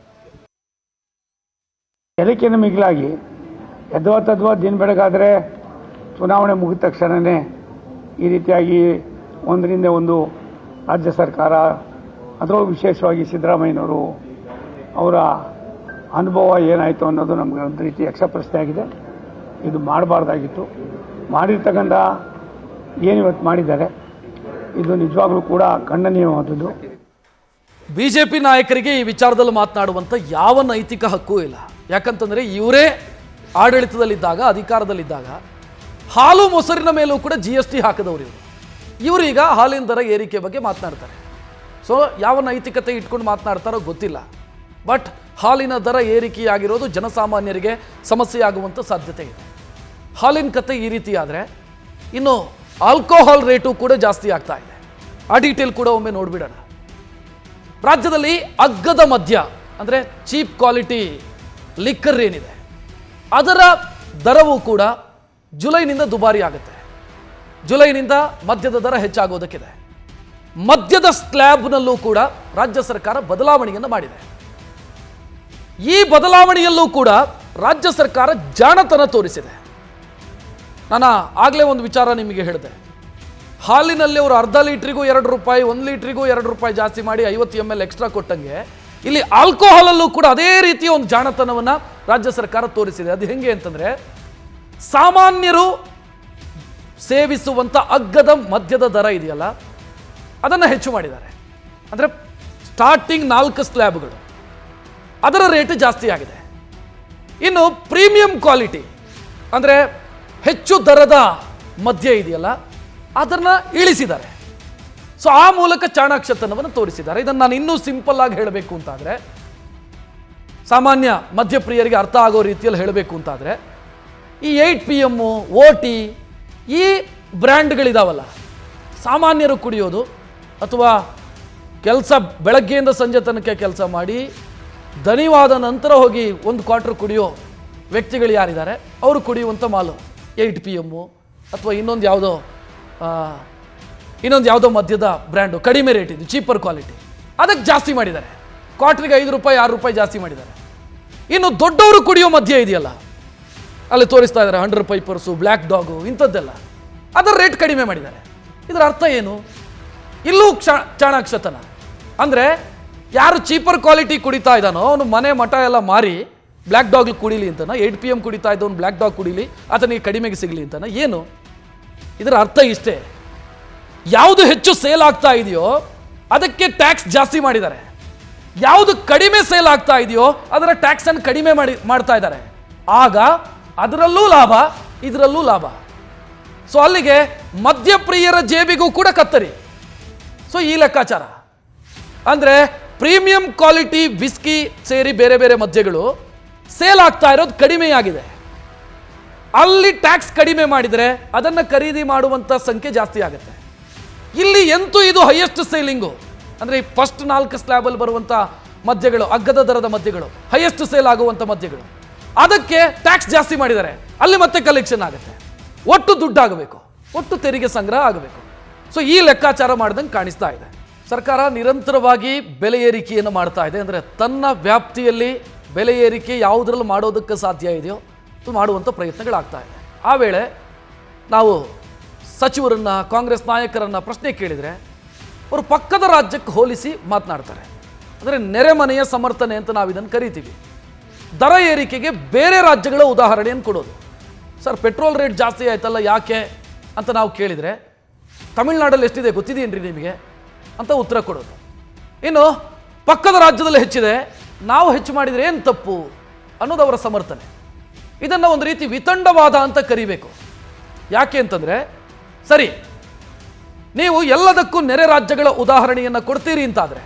ಎದಕ್ಕಿಂತ ಮಿಗಿಲಾಗಿ ಯದ್ವಾ ತದ್ವಾ ದಿನ ಬೆಳಗಾದರೆ ಚುನಾವಣೆ ಮುಗಿದ ತಕ್ಷಣವೇ ಈ ರೀತಿಯಾಗಿ ಒಂದರಿಂದ ಒಂದು ರಾಜ್ಯ ಸರ್ಕಾರ ಅದರಲ್ಲೂ ವಿಶೇಷವಾಗಿ ಸಿದ್ದರಾಮಯ್ಯನವರು ಅವರ ಅನುಭವ ಏನಾಯಿತು ಅನ್ನೋದು ನಮಗೆ ಒಂದು ರೀತಿ ಯಕ್ಷಪ್ರಶ್ನೆ ಆಗಿದೆ ಇದು ಮಾಡಬಾರ್ದಾಗಿತ್ತು ಮಾಡಿರ್ತಕ್ಕಂಥ ಏನು ಇವತ್ತು ಮಾಡಿದ್ದಾರೆ ಇದು ನಿಜವಾಗ್ಲೂ ಕೂಡ ಖಂಡನೀಯವಾದದ್ದು ಬಿ ಜೆ ಪಿ ನಾಯಕರಿಗೆ ಈ ವಿಚಾರದಲ್ಲಿ ಮಾತನಾಡುವಂಥ ಯಾವ ನೈತಿಕ ಹಕ್ಕೂ ಇಲ್ಲ ಯಾಕಂತಂದರೆ ಇವರೇ ಆಡಳಿತದಲ್ಲಿದ್ದಾಗ ಅಧಿಕಾರದಲ್ಲಿದ್ದಾಗ ಹಾಲು ಮೊಸರಿನ ಮೇಲೂ ಕೂಡ ಜಿ ಎಸ್ ಟಿ ಹಾಕಿದವರು ಇವರು ಇವರೀಗ ಹಾಲಿನ ದರ ಏರಿಕೆ ಬಗ್ಗೆ ಮಾತನಾಡ್ತಾರೆ ಸೊ ಯಾವ ನೈತಿಕತೆ ಇಟ್ಕೊಂಡು ಮಾತನಾಡ್ತಾರೋ ಗೊತ್ತಿಲ್ಲ ಬಟ್ ಹಾಲಿನ ದರ ಏರಿಕೆಯಾಗಿರೋದು ಜನಸಾಮಾನ್ಯರಿಗೆ ಸಮಸ್ಯೆ ಆಗುವಂಥ ಸಾಧ್ಯತೆ ಇದೆ ಹಾಲಿನ ಕತೆ ಈ ರೀತಿ ಆದರೆ ಇನ್ನು ಆಲ್ಕೋಹಾಲ್ ರೇಟು ಕೂಡ ಜಾಸ್ತಿ ಆಗ್ತಾ ಇದೆ ಆ ಡೀಟೇಲ್ ಕೂಡ ಒಮ್ಮೆ ನೋಡ್ಬಿಡೋಣ ರಾಜ್ಯದಲ್ಲಿ ಅಗ್ಗದ ಮದ್ಯ ಅಂದರೆ ಚೀಪ್ ಕ್ವಾಲಿಟಿ ಲಿಕ್ಕರ್ ಏನಿದೆ ಅದರ ದರವೂ ಕೂಡ ಜುಲೈನಿಂದ ದುಬಾರಿ ಆಗುತ್ತೆ ಜುಲೈನಿಂದ ಮದ್ಯದ ದರ ಹೆಚ್ಚಾಗೋದಕ್ಕಿದೆ ಮದ್ಯದ ಸ್ಲ್ಯಾಬ್ನಲ್ಲೂ ಕೂಡ ರಾಜ್ಯ ಸರ್ಕಾರ ಬದಲಾವಣೆಯನ್ನು ಮಾಡಿದೆ ಈ ಬದಲಾವಣೆಯಲ್ಲೂ ಕೂಡ ರಾಜ್ಯ ಸರ್ಕಾರ ಜಾಣತನ ತೋರಿಸಿದೆ ನಾನು ಆಗಲೇ ಒಂದು ವಿಚಾರ ನಿಮಗೆ ಹೇಳಿದೆ ಹಾಲಿನಲ್ಲಿ ಅವರು ಅರ್ಧ ಲೀಟ್ರಿಗೂ ಎರಡು ರೂಪಾಯಿ ಒಂದು ಲೀಟ್ರಿಗೂ ಎರಡು ರೂಪಾಯಿ ಜಾಸ್ತಿ ಮಾಡಿ ಐವತ್ತು ಎಮ್ ಎಲ್ ಎಕ್ಸ್ಟ್ರಾ ಕೊಟ್ಟಂಗೆ ಇಲ್ಲಿ ಆಲ್ಕೋಹಾಲಲ್ಲೂ ಕೂಡ ಅದೇ ರೀತಿಯ ಒಂದು ಜಾಣತನವನ್ನು ರಾಜ್ಯ ಸರ್ಕಾರ ತೋರಿಸಿದೆ ಅದು ಹೆಂಗೆ ಅಂತಂದರೆ ಸಾಮಾನ್ಯರು ಸೇವಿಸುವಂಥ ಅಗ್ಗದ ಮದ್ಯದ ದರ ಇದೆಯಲ್ಲ ಅದನ್ನು ಹೆಚ್ಚು ಮಾಡಿದ್ದಾರೆ ಅಂದರೆ ಸ್ಟಾರ್ಟಿಂಗ್ ನಾಲ್ಕು ಸ್ಲ್ಯಾಬ್ಗಳು ಅದರ ರೇಟ್ ಜಾಸ್ತಿ ಆಗಿದೆ ಇನ್ನು ಪ್ರೀಮಿಯಂ ಕ್ವಾಲಿಟಿ ಅಂದರೆ ಹೆಚ್ಚು ದರದ ಮದ್ಯ ಇದೆಯಲ್ಲ ಅದನ್ನು ಇಳಿಸಿದ್ದಾರೆ ಸೊ ಆ ಮೂಲಕ ಚಾಣಾಕ್ಷತನವನ್ನು ತೋರಿಸಿದ್ದಾರೆ ಇದನ್ನು ನಾನು ಇನ್ನೂ ಸಿಂಪಲ್ ಆಗಿ ಹೇಳಬೇಕು ಅಂತಾದರೆ ಸಾಮಾನ್ಯ ಮದ್ಯಪ್ರಿಯರಿಗೆ ಅರ್ಥ ಆಗೋ ರೀತಿಯಲ್ಲಿ ಹೇಳಬೇಕು ಅಂತಾದರೆ ಈ eight P M O T ಈ ಬ್ರ್ಯಾಂಡ್ಗಳಿದಾವಲ್ಲ ಸಾಮಾನ್ಯರು ಕುಡಿಯೋದು ಅಥವಾ ಕೆಲಸ ಬೆಳಗ್ಗೆಯಿಂದ ಸಂಜೆ ತನಕ ಕೆಲಸ ಮಾಡಿ ದಣಿವಾದ ನಂತರ ಹೋಗಿ ಒಂದು ಕ್ವಾರ್ಟರ್ ಕುಡಿಯೋ ವ್ಯಕ್ತಿಗಳು ಯಾರಿದ್ದಾರೆ ಅವರು ಕುಡಿಯುವಂಥ ಮಾಲು ಏಯ್ಟ್ ಪಿ ಎಮ್ಮು ಅಥವಾ ಇನ್ನೊಂದು ಯಾವುದೋ ಆ, ಇನ್ನೊಂದು ಯಾವುದೋ ಮದ್ಯದ ಬ್ರ್ಯಾಂಡು ಕಡಿಮೆ ರೇಟ್ ಇದು ಚೀಪರ್ ಕ್ವಾಲಿಟಿ ಅದಕ್ಕೆ ಜಾಸ್ತಿ ಮಾಡಿದ್ದಾರೆ ಕ್ವಾರ್ಟ್ರಿಗೆ ಐದು ರೂಪಾಯಿ ಆರು ರೂಪಾಯಿ ಜಾಸ್ತಿ ಮಾಡಿದ್ದಾರೆ ಇನ್ನು ದೊಡ್ಡವರು ಕುಡಿಯೋ ಮದ್ಯ ಇದೆಯಲ್ಲ ಅಲ್ಲಿ ತೋರಿಸ್ತಾ ಇದ್ದಾರೆ ಹಂಡ್ರೆಡ್ ಪೈಪರ್ಸು ಬ್ಲ್ಯಾಕ್ ಡಾಗು ಇಂಥದ್ದೆಲ್ಲ ಅದರ ರೇಟ್ ಕಡಿಮೆ ಮಾಡಿದ್ದಾರೆ ಇದರ ಅರ್ಥ ಏನು ಇಲ್ಲೂ ಕ್ಷ ಚಾಣಾಕ್ಷತನ ಅಂದರೆ ಯಾರು ಚೀಪರ್ ಕ್ವಾಲಿಟಿ ಕುಡಿತಾ ಇದ್ದಾನೋ ಅವನು ಮನೆ ಮಠ ಎಲ್ಲ ಮಾರಿ ಬ್ಲ್ಯಾಕ್ ಡಾಗ್ ಕುಡಿಲಿ ಅಂತನ ಏಟ್ ಪಿ ಎಮ್ ಕುಡಿತಾ ಇದ್ದವನು ಬ್ಲ್ಯಾಕ್ ಡಾಗ್ ಕುಡಿಲಿ ಆತನಿಗೆ ಕಡಿಮೆಗೆ ಸಿಗಲಿ ಅಂತನ ಏನು ಇದರ ಅರ್ಥ ಇಷ್ಟೇ ಯಾವುದು ಹೆಚ್ಚು ಸೇಲ್ ಆಗ್ತಾ ಇದೆಯೋ ಅದಕ್ಕೆ ಟ್ಯಾಕ್ಸ್ ಜಾಸ್ತಿ ಮಾಡಿದ್ದಾರೆ ಯಾವುದು ಕಡಿಮೆ ಸೇಲ್ ಆಗ್ತಾ ಇದೆಯೋ ಅದರ ಟ್ಯಾಕ್ಸ್ ಅನ್ನು ಕಡಿಮೆ ಮಾಡಿ ಮಾಡ್ತಾ ಇದ್ದಾರೆ ಆಗ ಅದರಲ್ಲೂ ಲಾಭ ಇದರಲ್ಲೂ ಲಾಭ ಸೊ ಅಲ್ಲಿಗೆ ಮದ್ಯಪ್ರಿಯರ ಜೇಬಿಗೂ ಕೂಡ ಕತ್ತರಿ ಸೊ ಈ ಲೆಕ್ಕಾಚಾರ ಅಂದರೆ ಪ್ರೀಮಿಯಂ ಕ್ವಾಲಿಟಿ ಬಿಸ್ಕಿ ಸೇರಿ ಬೇರೆ ಬೇರೆ ಮದ್ಯಗಳು ಸೇಲ್ ಆಗ್ತಾ ಇರೋದು ಕಡಿಮೆಯಾಗಿದೆ ಅಲ್ಲಿ ಟ್ಯಾಕ್ಸ್ ಕಡಿಮೆ ಮಾಡಿದರೆ ಅದನ್ನು ಖರೀದಿ ಮಾಡುವಂಥ ಸಂಖ್ಯೆ ಜಾಸ್ತಿ ಆಗುತ್ತೆ ಇಲ್ಲಿ ಎಂತೂ ಇದು ಹೈಯೆಸ್ಟ್ ಸೇಲಿಂಗು ಅಂದರೆ ಈ ಫಸ್ಟ್ ನಾಲ್ಕು ಸ್ಲ್ಯಾಬಲ್ಲಿ ಬರುವಂಥ ಮದ್ಯಗಳು ಅಗ್ಗದ ದರದ ಮದ್ಯಗಳು ಹೈಯೆಸ್ಟ್ ಸೇಲ್ ಆಗುವಂಥ ಮದ್ಯಗಳು ಅದಕ್ಕೆ ಟ್ಯಾಕ್ಸ್ ಜಾಸ್ತಿ ಮಾಡಿದ್ದಾರೆ ಅಲ್ಲಿ ಮತ್ತೆ ಕಲೆಕ್ಷನ್ ಆಗುತ್ತೆ ಒಟ್ಟು ದುಡ್ಡಾಗಬೇಕು ಒಟ್ಟು ತೆರಿಗೆ ಸಂಗ್ರಹ ಆಗಬೇಕು ಸೊ ಈ ಲೆಕ್ಕಾಚಾರ ಮಾಡ್ದಂಗೆ ಕಾಣಿಸ್ತಾ ಇದೆ ಸರ್ಕಾರ ನಿರಂತರವಾಗಿ ಬೆಲೆ ಏರಿಕೆಯನ್ನು ಮಾಡ್ತಾ ಇದೆ ಅಂದರೆ ತನ್ನ ವ್ಯಾಪ್ತಿಯಲ್ಲಿ ಬೆಲೆ ಏರಿಕೆ ಯಾವುದರಲ್ಲಿ ಮಾಡೋದಕ್ಕೆ ಸಾಧ್ಯ ಇದೆಯೋ ಅದು ಮಾಡುವಂಥ ಪ್ರಯತ್ನಗಳಾಗ್ತಾ ಇದೆ ಆ ವೇಳೆ ನಾವು ಸಚಿವರನ್ನ ಕಾಂಗ್ರೆಸ್ ನಾಯಕರನ್ನ ಪ್ರಶ್ನೆ ಕೇಳಿದರೆ ಅವರು ಪಕ್ಕದ ರಾಜ್ಯಕ್ಕೆ ಹೋಲಿಸಿ ಮಾತನಾಡ್ತಾರೆ ಅಂದರೆ ನೆರೆಮನೆಯ ಸಮರ್ಥನೆ ಅಂತ ನಾವು ಇದನ್ನು ಕರಿತೀವಿ ದರ ಏರಿಕೆಗೆ ಬೇರೆ ರಾಜ್ಯಗಳ ಉದಾಹರಣೆಯನ್ನು ಕೊಡೋದು ಸರ್ ಪೆಟ್ರೋಲ್ ರೇಟ್ ಜಾಸ್ತಿ ಆಯ್ತಲ್ಲ ಯಾಕೆ ಅಂತ ನಾವು ಕೇಳಿದರೆ ತಮಿಳ್ನಾಡಲ್ಲಿ ಎಷ್ಟಿದೆ ಗೊತ್ತಿದೆಯೇನ್ರಿ ನಿಮಗೆ ಅಂತ ಉತ್ತರ ಕೊಡೋದು ಇನ್ನು ಪಕ್ಕದ ರಾಜ್ಯದಲ್ಲಿ ಹೆಚ್ಚಿದೆ ನಾವು ಹೆಚ್ಚು ಮಾಡಿದರೆ ಏನು ತಪ್ಪು ಅನ್ನೋದು ಅವರ ಸಮರ್ಥನೆ ಇದನ್ನು ಒಂದು ರೀತಿ ವಿತಂಡವಾದ ಅಂತ ಕರಿಬೇಕು ಯಾಕೆ ಅಂತಂದರೆ ಸರಿ ನೀವು ಎಲ್ಲದಕ್ಕೂ ನೆರೆ ರಾಜ್ಯಗಳ ಉದಾಹರಣೆಯನ್ನು ಕೊಡ್ತೀರಿ ಅಂತಾದರೆ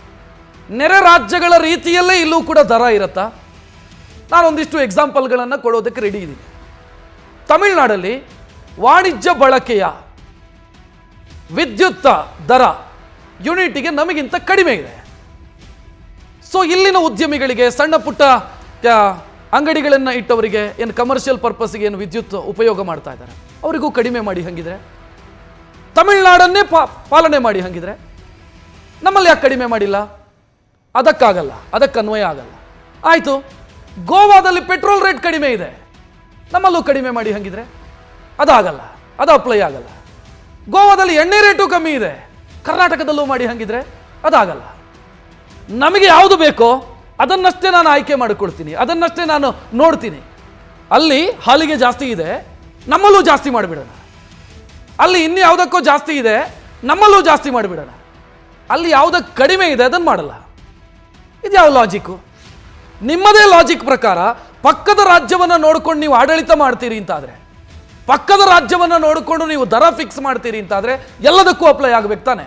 ನೆರೆ ರಾಜ್ಯಗಳ ರೀತಿಯಲ್ಲೇ ಇಲ್ಲೂ ಕೂಡ ದರ ಇರುತ್ತಾ ನಾನೊಂದಿಷ್ಟು ಎಕ್ಸಾಂಪಲ್ಗಳನ್ನು ಕೊಡೋದಕ್ಕೆ ರೆಡಿ ಇದ್ದೀನಿ ತಮಿಳುನಾಡಲ್ಲಿ ವಾಣಿಜ್ಯ ಬಳಕೆಯ ವಿದ್ಯುತ್ ದರ ಯೂನಿಟಿಗೆ ನಮಗಿಂತ ಕಡಿಮೆ ಇದೆ ಸೊ ಇಲ್ಲಿನ ಉದ್ಯಮಿಗಳಿಗೆ ಸಣ್ಣ ಪುಟ್ಟ ಆ, ಅಂಗಡಿಗಳನ್ನು ಇಟ್ಟವರಿಗೆ ಏನು ಕಮರ್ಷಿಯಲ್ ಪರ್ಪಸ್ಗೆ ಏನು ವಿದ್ಯುತ್ ಉಪಯೋಗ ಮಾಡ್ತಾ ಇದ್ದಾರೆ ಅವರಿಗೂ ಕಡಿಮೆ ಮಾಡಿ ಹಂಗಿದ್ರೆ ತಮಿಳ್ನಾಡನ್ನೇ ಪಾ ಪಾಲನೆ ಮಾಡಿ ಹಂಗಿದ್ರೆ ನಮ್ಮಲ್ಲಿ ಯಾಕೆ ಕಡಿಮೆ ಮಾಡಿಲ್ಲ ಅದಕ್ಕಾಗಲ್ಲ ಅದಕ್ಕೆ ಅನ್ವಯ ಆಗಲ್ಲ ಆಯಿತು ಗೋವಾದಲ್ಲಿ ಪೆಟ್ರೋಲ್ ರೇಟ್ ಕಡಿಮೆ ಇದೆ ನಮ್ಮಲ್ಲೂ ಕಡಿಮೆ ಮಾಡಿ ಹಂಗಿದ್ರೆ ಅದಾಗಲ್ಲ ಅದು ಅಪ್ಲೈ ಆಗಲ್ಲ ಗೋವಾದಲ್ಲಿ ಎಣ್ಣೆ ರೇಟು ಕಮ್ಮಿ ಇದೆ ಕರ್ನಾಟಕದಲ್ಲೂ ಮಾಡಿ ಹಂಗಿದ್ರೆ ಅದಾಗಲ್ಲ ನಮಗೆ ಯಾವುದು ಬೇಕೋ ಅದನ್ನಷ್ಟೇ ನಾನು ಆಯ್ಕೆ ಮಾಡಿಕೊಡ್ತೀನಿ ಅದನ್ನಷ್ಟೇ ನಾನು ನೋಡ್ತೀನಿ ಅಲ್ಲಿ ಹಾಲಿಗೆ ಜಾಸ್ತಿ ಇದೆ ನಮ್ಮಲ್ಲೂ ಜಾಸ್ತಿ ಮಾಡಿಬಿಡೋಣ ಅಲ್ಲಿ ಇನ್ನು ಯಾವುದಕ್ಕೋ ಜಾಸ್ತಿ ಇದೆ ನಮ್ಮಲ್ಲೂ ಜಾಸ್ತಿ ಮಾಡಿಬಿಡೋಣ ಅಲ್ಲಿ ಯಾವುದಕ್ಕೆ ಕಡಿಮೆ ಇದೆ ಅದನ್ನು ಮಾಡಲ್ಲ ಇದು ಯಾವ ಲಾಜಿಕ್ಕು ನಿಮ್ಮದೇ ಲಾಜಿಕ್ ಪ್ರಕಾರ ಪಕ್ಕದ ರಾಜ್ಯವನ್ನು ನೋಡ್ಕೊಂಡು ನೀವು ಆಡಳಿತ ಮಾಡ್ತೀರಿ ಅಂತಾದರೆ ಪಕ್ಕದ ರಾಜ್ಯವನ್ನು ನೋಡಿಕೊಂಡು ನೀವು ದರ ಫಿಕ್ಸ್ ಮಾಡ್ತೀರಿ ಅಂತಾದರೆ ಎಲ್ಲದಕ್ಕೂ ಅಪ್ಲೈ ಆಗಬೇಕು ತಾನೆ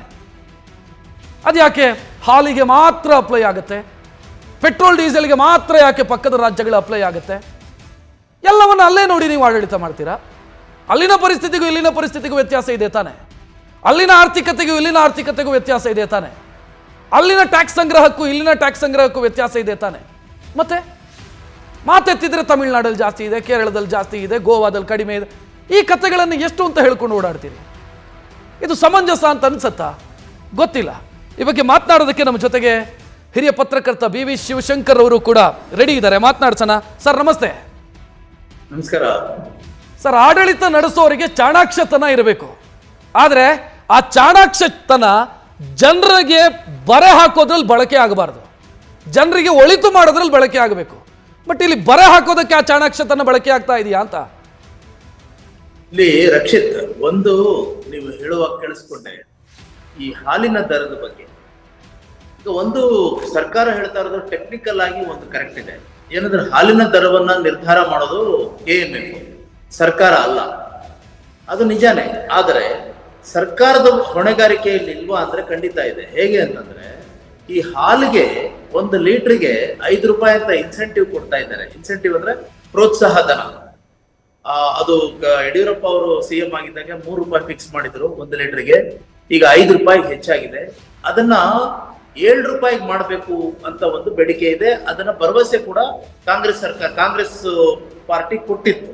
ಅದು ಯಾಕೆ ಹಾಲಿಗೆ ಮಾತ್ರ ಅಪ್ಲೈ ಆಗುತ್ತೆ ಪೆಟ್ರೋಲ್ ಡೀಸೆಲ್ಗೆ ಮಾತ್ರ ಯಾಕೆ ಪಕ್ಕದ ರಾಜ್ಯಗಳು ಅಪ್ಲೈ ಆಗುತ್ತೆ ಎಲ್ಲವನ್ನು ಅಲ್ಲೇ ನೋಡಿ ನೀವು ಆಡಳಿತ ಮಾಡ್ತೀರಾ ಅಲ್ಲಿನ ಪರಿಸ್ಥಿತಿಗೂ ಇಲ್ಲಿನ ಪರಿಸ್ಥಿತಿಗೂ ವ್ಯತ್ಯಾಸ ಇದೆ ತಾನೆ ಅಲ್ಲಿನ ಆರ್ಥಿಕತೆಗೂ ಇಲ್ಲಿನ ಆರ್ಥಿಕತೆಗೂ ವ್ಯತ್ಯಾಸ ಇದೆ ತಾನೆ ಅಲ್ಲಿನ ಟ್ಯಾಕ್ಸ್ ಸಂಗ್ರಹಕ್ಕೂ ಇಲ್ಲಿನ ಟ್ಯಾಕ್ಸ್ ಸಂಗ್ರಹಕ್ಕೂ ವ್ಯತ್ಯಾಸ ಇದೆ ತಾನೆ ಮತ್ತೆ ಮಾತೆತ್ತಿದ್ರೆ ತಮಿಳ್ನಾಡಲ್ಲಿ ಜಾಸ್ತಿ ಇದೆ ಕೇರಳದಲ್ಲಿ ಜಾಸ್ತಿ ಇದೆ ಗೋವಾದಲ್ಲಿ ಕಡಿಮೆ ಇದೆ ಈ ಕಥೆಗಳನ್ನು ಎಷ್ಟು ಅಂತ ಹೇಳ್ಕೊಂಡು ಓಡಾಡ್ತೀರಿ ಇದು ಸಮಂಜಸ ಅಂತ ಅನ್ಸತ್ತಾ ಗೊತ್ತಿಲ್ಲ ಈ ಬಗ್ಗೆ ಮಾತನಾಡೋದಕ್ಕೆ ನಮ್ಮ ಜೊತೆಗೆ ಹಿರಿಯ ಪತ್ರಕರ್ತ ಬಿ ವಿ ಶಿವಶಂಕರ್ ಅವರು ಕೂಡ ರೆಡಿ ಇದ್ದಾರೆ ಮಾತನಾಡ್ಸೋಣ ಸರ್ ನಮಸ್ತೆ ನಮಸ್ಕಾರ ಸರ್ ಆಡಳಿತ ನಡೆಸೋರಿಗೆ ಚಾಣಾಕ್ಷತನ ಇರಬೇಕು ಆದರೆ ಆ ಚಾಣಾಕ್ಷತನ ಜನರಿಗೆ ಬರೆ ಹಾಕೋದ್ರಲ್ಲಿ ಬಳಕೆ ಆಗಬಾರ್ದು ಜನರಿಗೆ ಒಳಿತು ಮಾಡೋದ್ರಲ್ಲಿ ಬಳಕೆ ಆಗಬೇಕು ಬಟ್ ಇಲ್ಲಿ ಬರೆ ಹಾಕೋದಕ್ಕೆ ಆ ಚಾಣಾಕ್ಷತನ ಬಳಕೆ ಆಗ್ತಾ ಇದೆಯಾ ಅಂತ ಇಲ್ಲಿ ರಕ್ಷಿತ್ ಒಂದು ನೀವು ಹೇಳುವಾಗ ಕೇಳಿಸ್ಕೊಂಡೆ ಈ ಹಾಲಿನ ದರದ ಬಗ್ಗೆ ಈಗ ಒಂದು ಸರ್ಕಾರ ಹೇಳ್ತಾ ಇರೋದು ಟೆಕ್ನಿಕಲ್ ಆಗಿ ಒಂದು ಕರೆಕ್ಟ್ ಇದೆ ಏನಂದ್ರೆ ಹಾಲಿನ ದರವನ್ನ ನಿರ್ಧಾರ ಮಾಡೋದು ಕೆ ಎಂ ಎಫ್ ಸರ್ಕಾರ ಅಲ್ಲ ಅದು ನಿಜಾನೇ ಆದರೆ ಸರ್ಕಾರದ ಹೊಣೆಗಾರಿಕೆ ಇಲ್ಲಿ ಇಲ್ವಾ ಅಂದ್ರೆ ಖಂಡಿತ ಇದೆ ಹೇಗೆ ಅಂತಂದ್ರೆ ಈ ಹಾಲಿಗೆ ಒಂದು ಲೀಟರ್ಗೆ ಐದು ರೂಪಾಯಿ ಅಂತ ಇನ್ಸೆಂಟಿವ್ ಕೊಡ್ತಾ ಇದ್ದಾರೆ ಇನ್ಸೆಂಟಿವ್ ಅಂದ್ರೆ ಪ್ರೋತ್ಸಾಹ ಧನ ಆ, ಅದು ಗ- ಯಡಿಯೂರಪ್ಪ ಅವರು ಸಿಎಂ ಆಗಿದ್ದಾಗ ಮೂರು ರೂಪಾಯಿ ಫಿಕ್ಸ್ ಮಾಡಿದ್ರು ಒಂದು ಲೀಟರ್ಗೆ ಈಗ ಐದು ರೂಪಾಯಿ ಹೆಚ್ಚಾಗಿದೆ ಅದನ್ನ ಏಳು ರೂಪಾಯಿಗೆ ಮಾಡಬೇಕು ಅಂತ ಒಂದು ಬೇಡಿಕೆ ಇದೆ ಅದನ್ನ ಭರವಸೆ ಕೂಡ ಕಾಂಗ್ರೆಸ್ ಸರ್ಕಾರ ಕಾಂಗ್ರೆಸ್ ಪಾರ್ಟಿ ಕೊಟ್ಟಿತ್ತು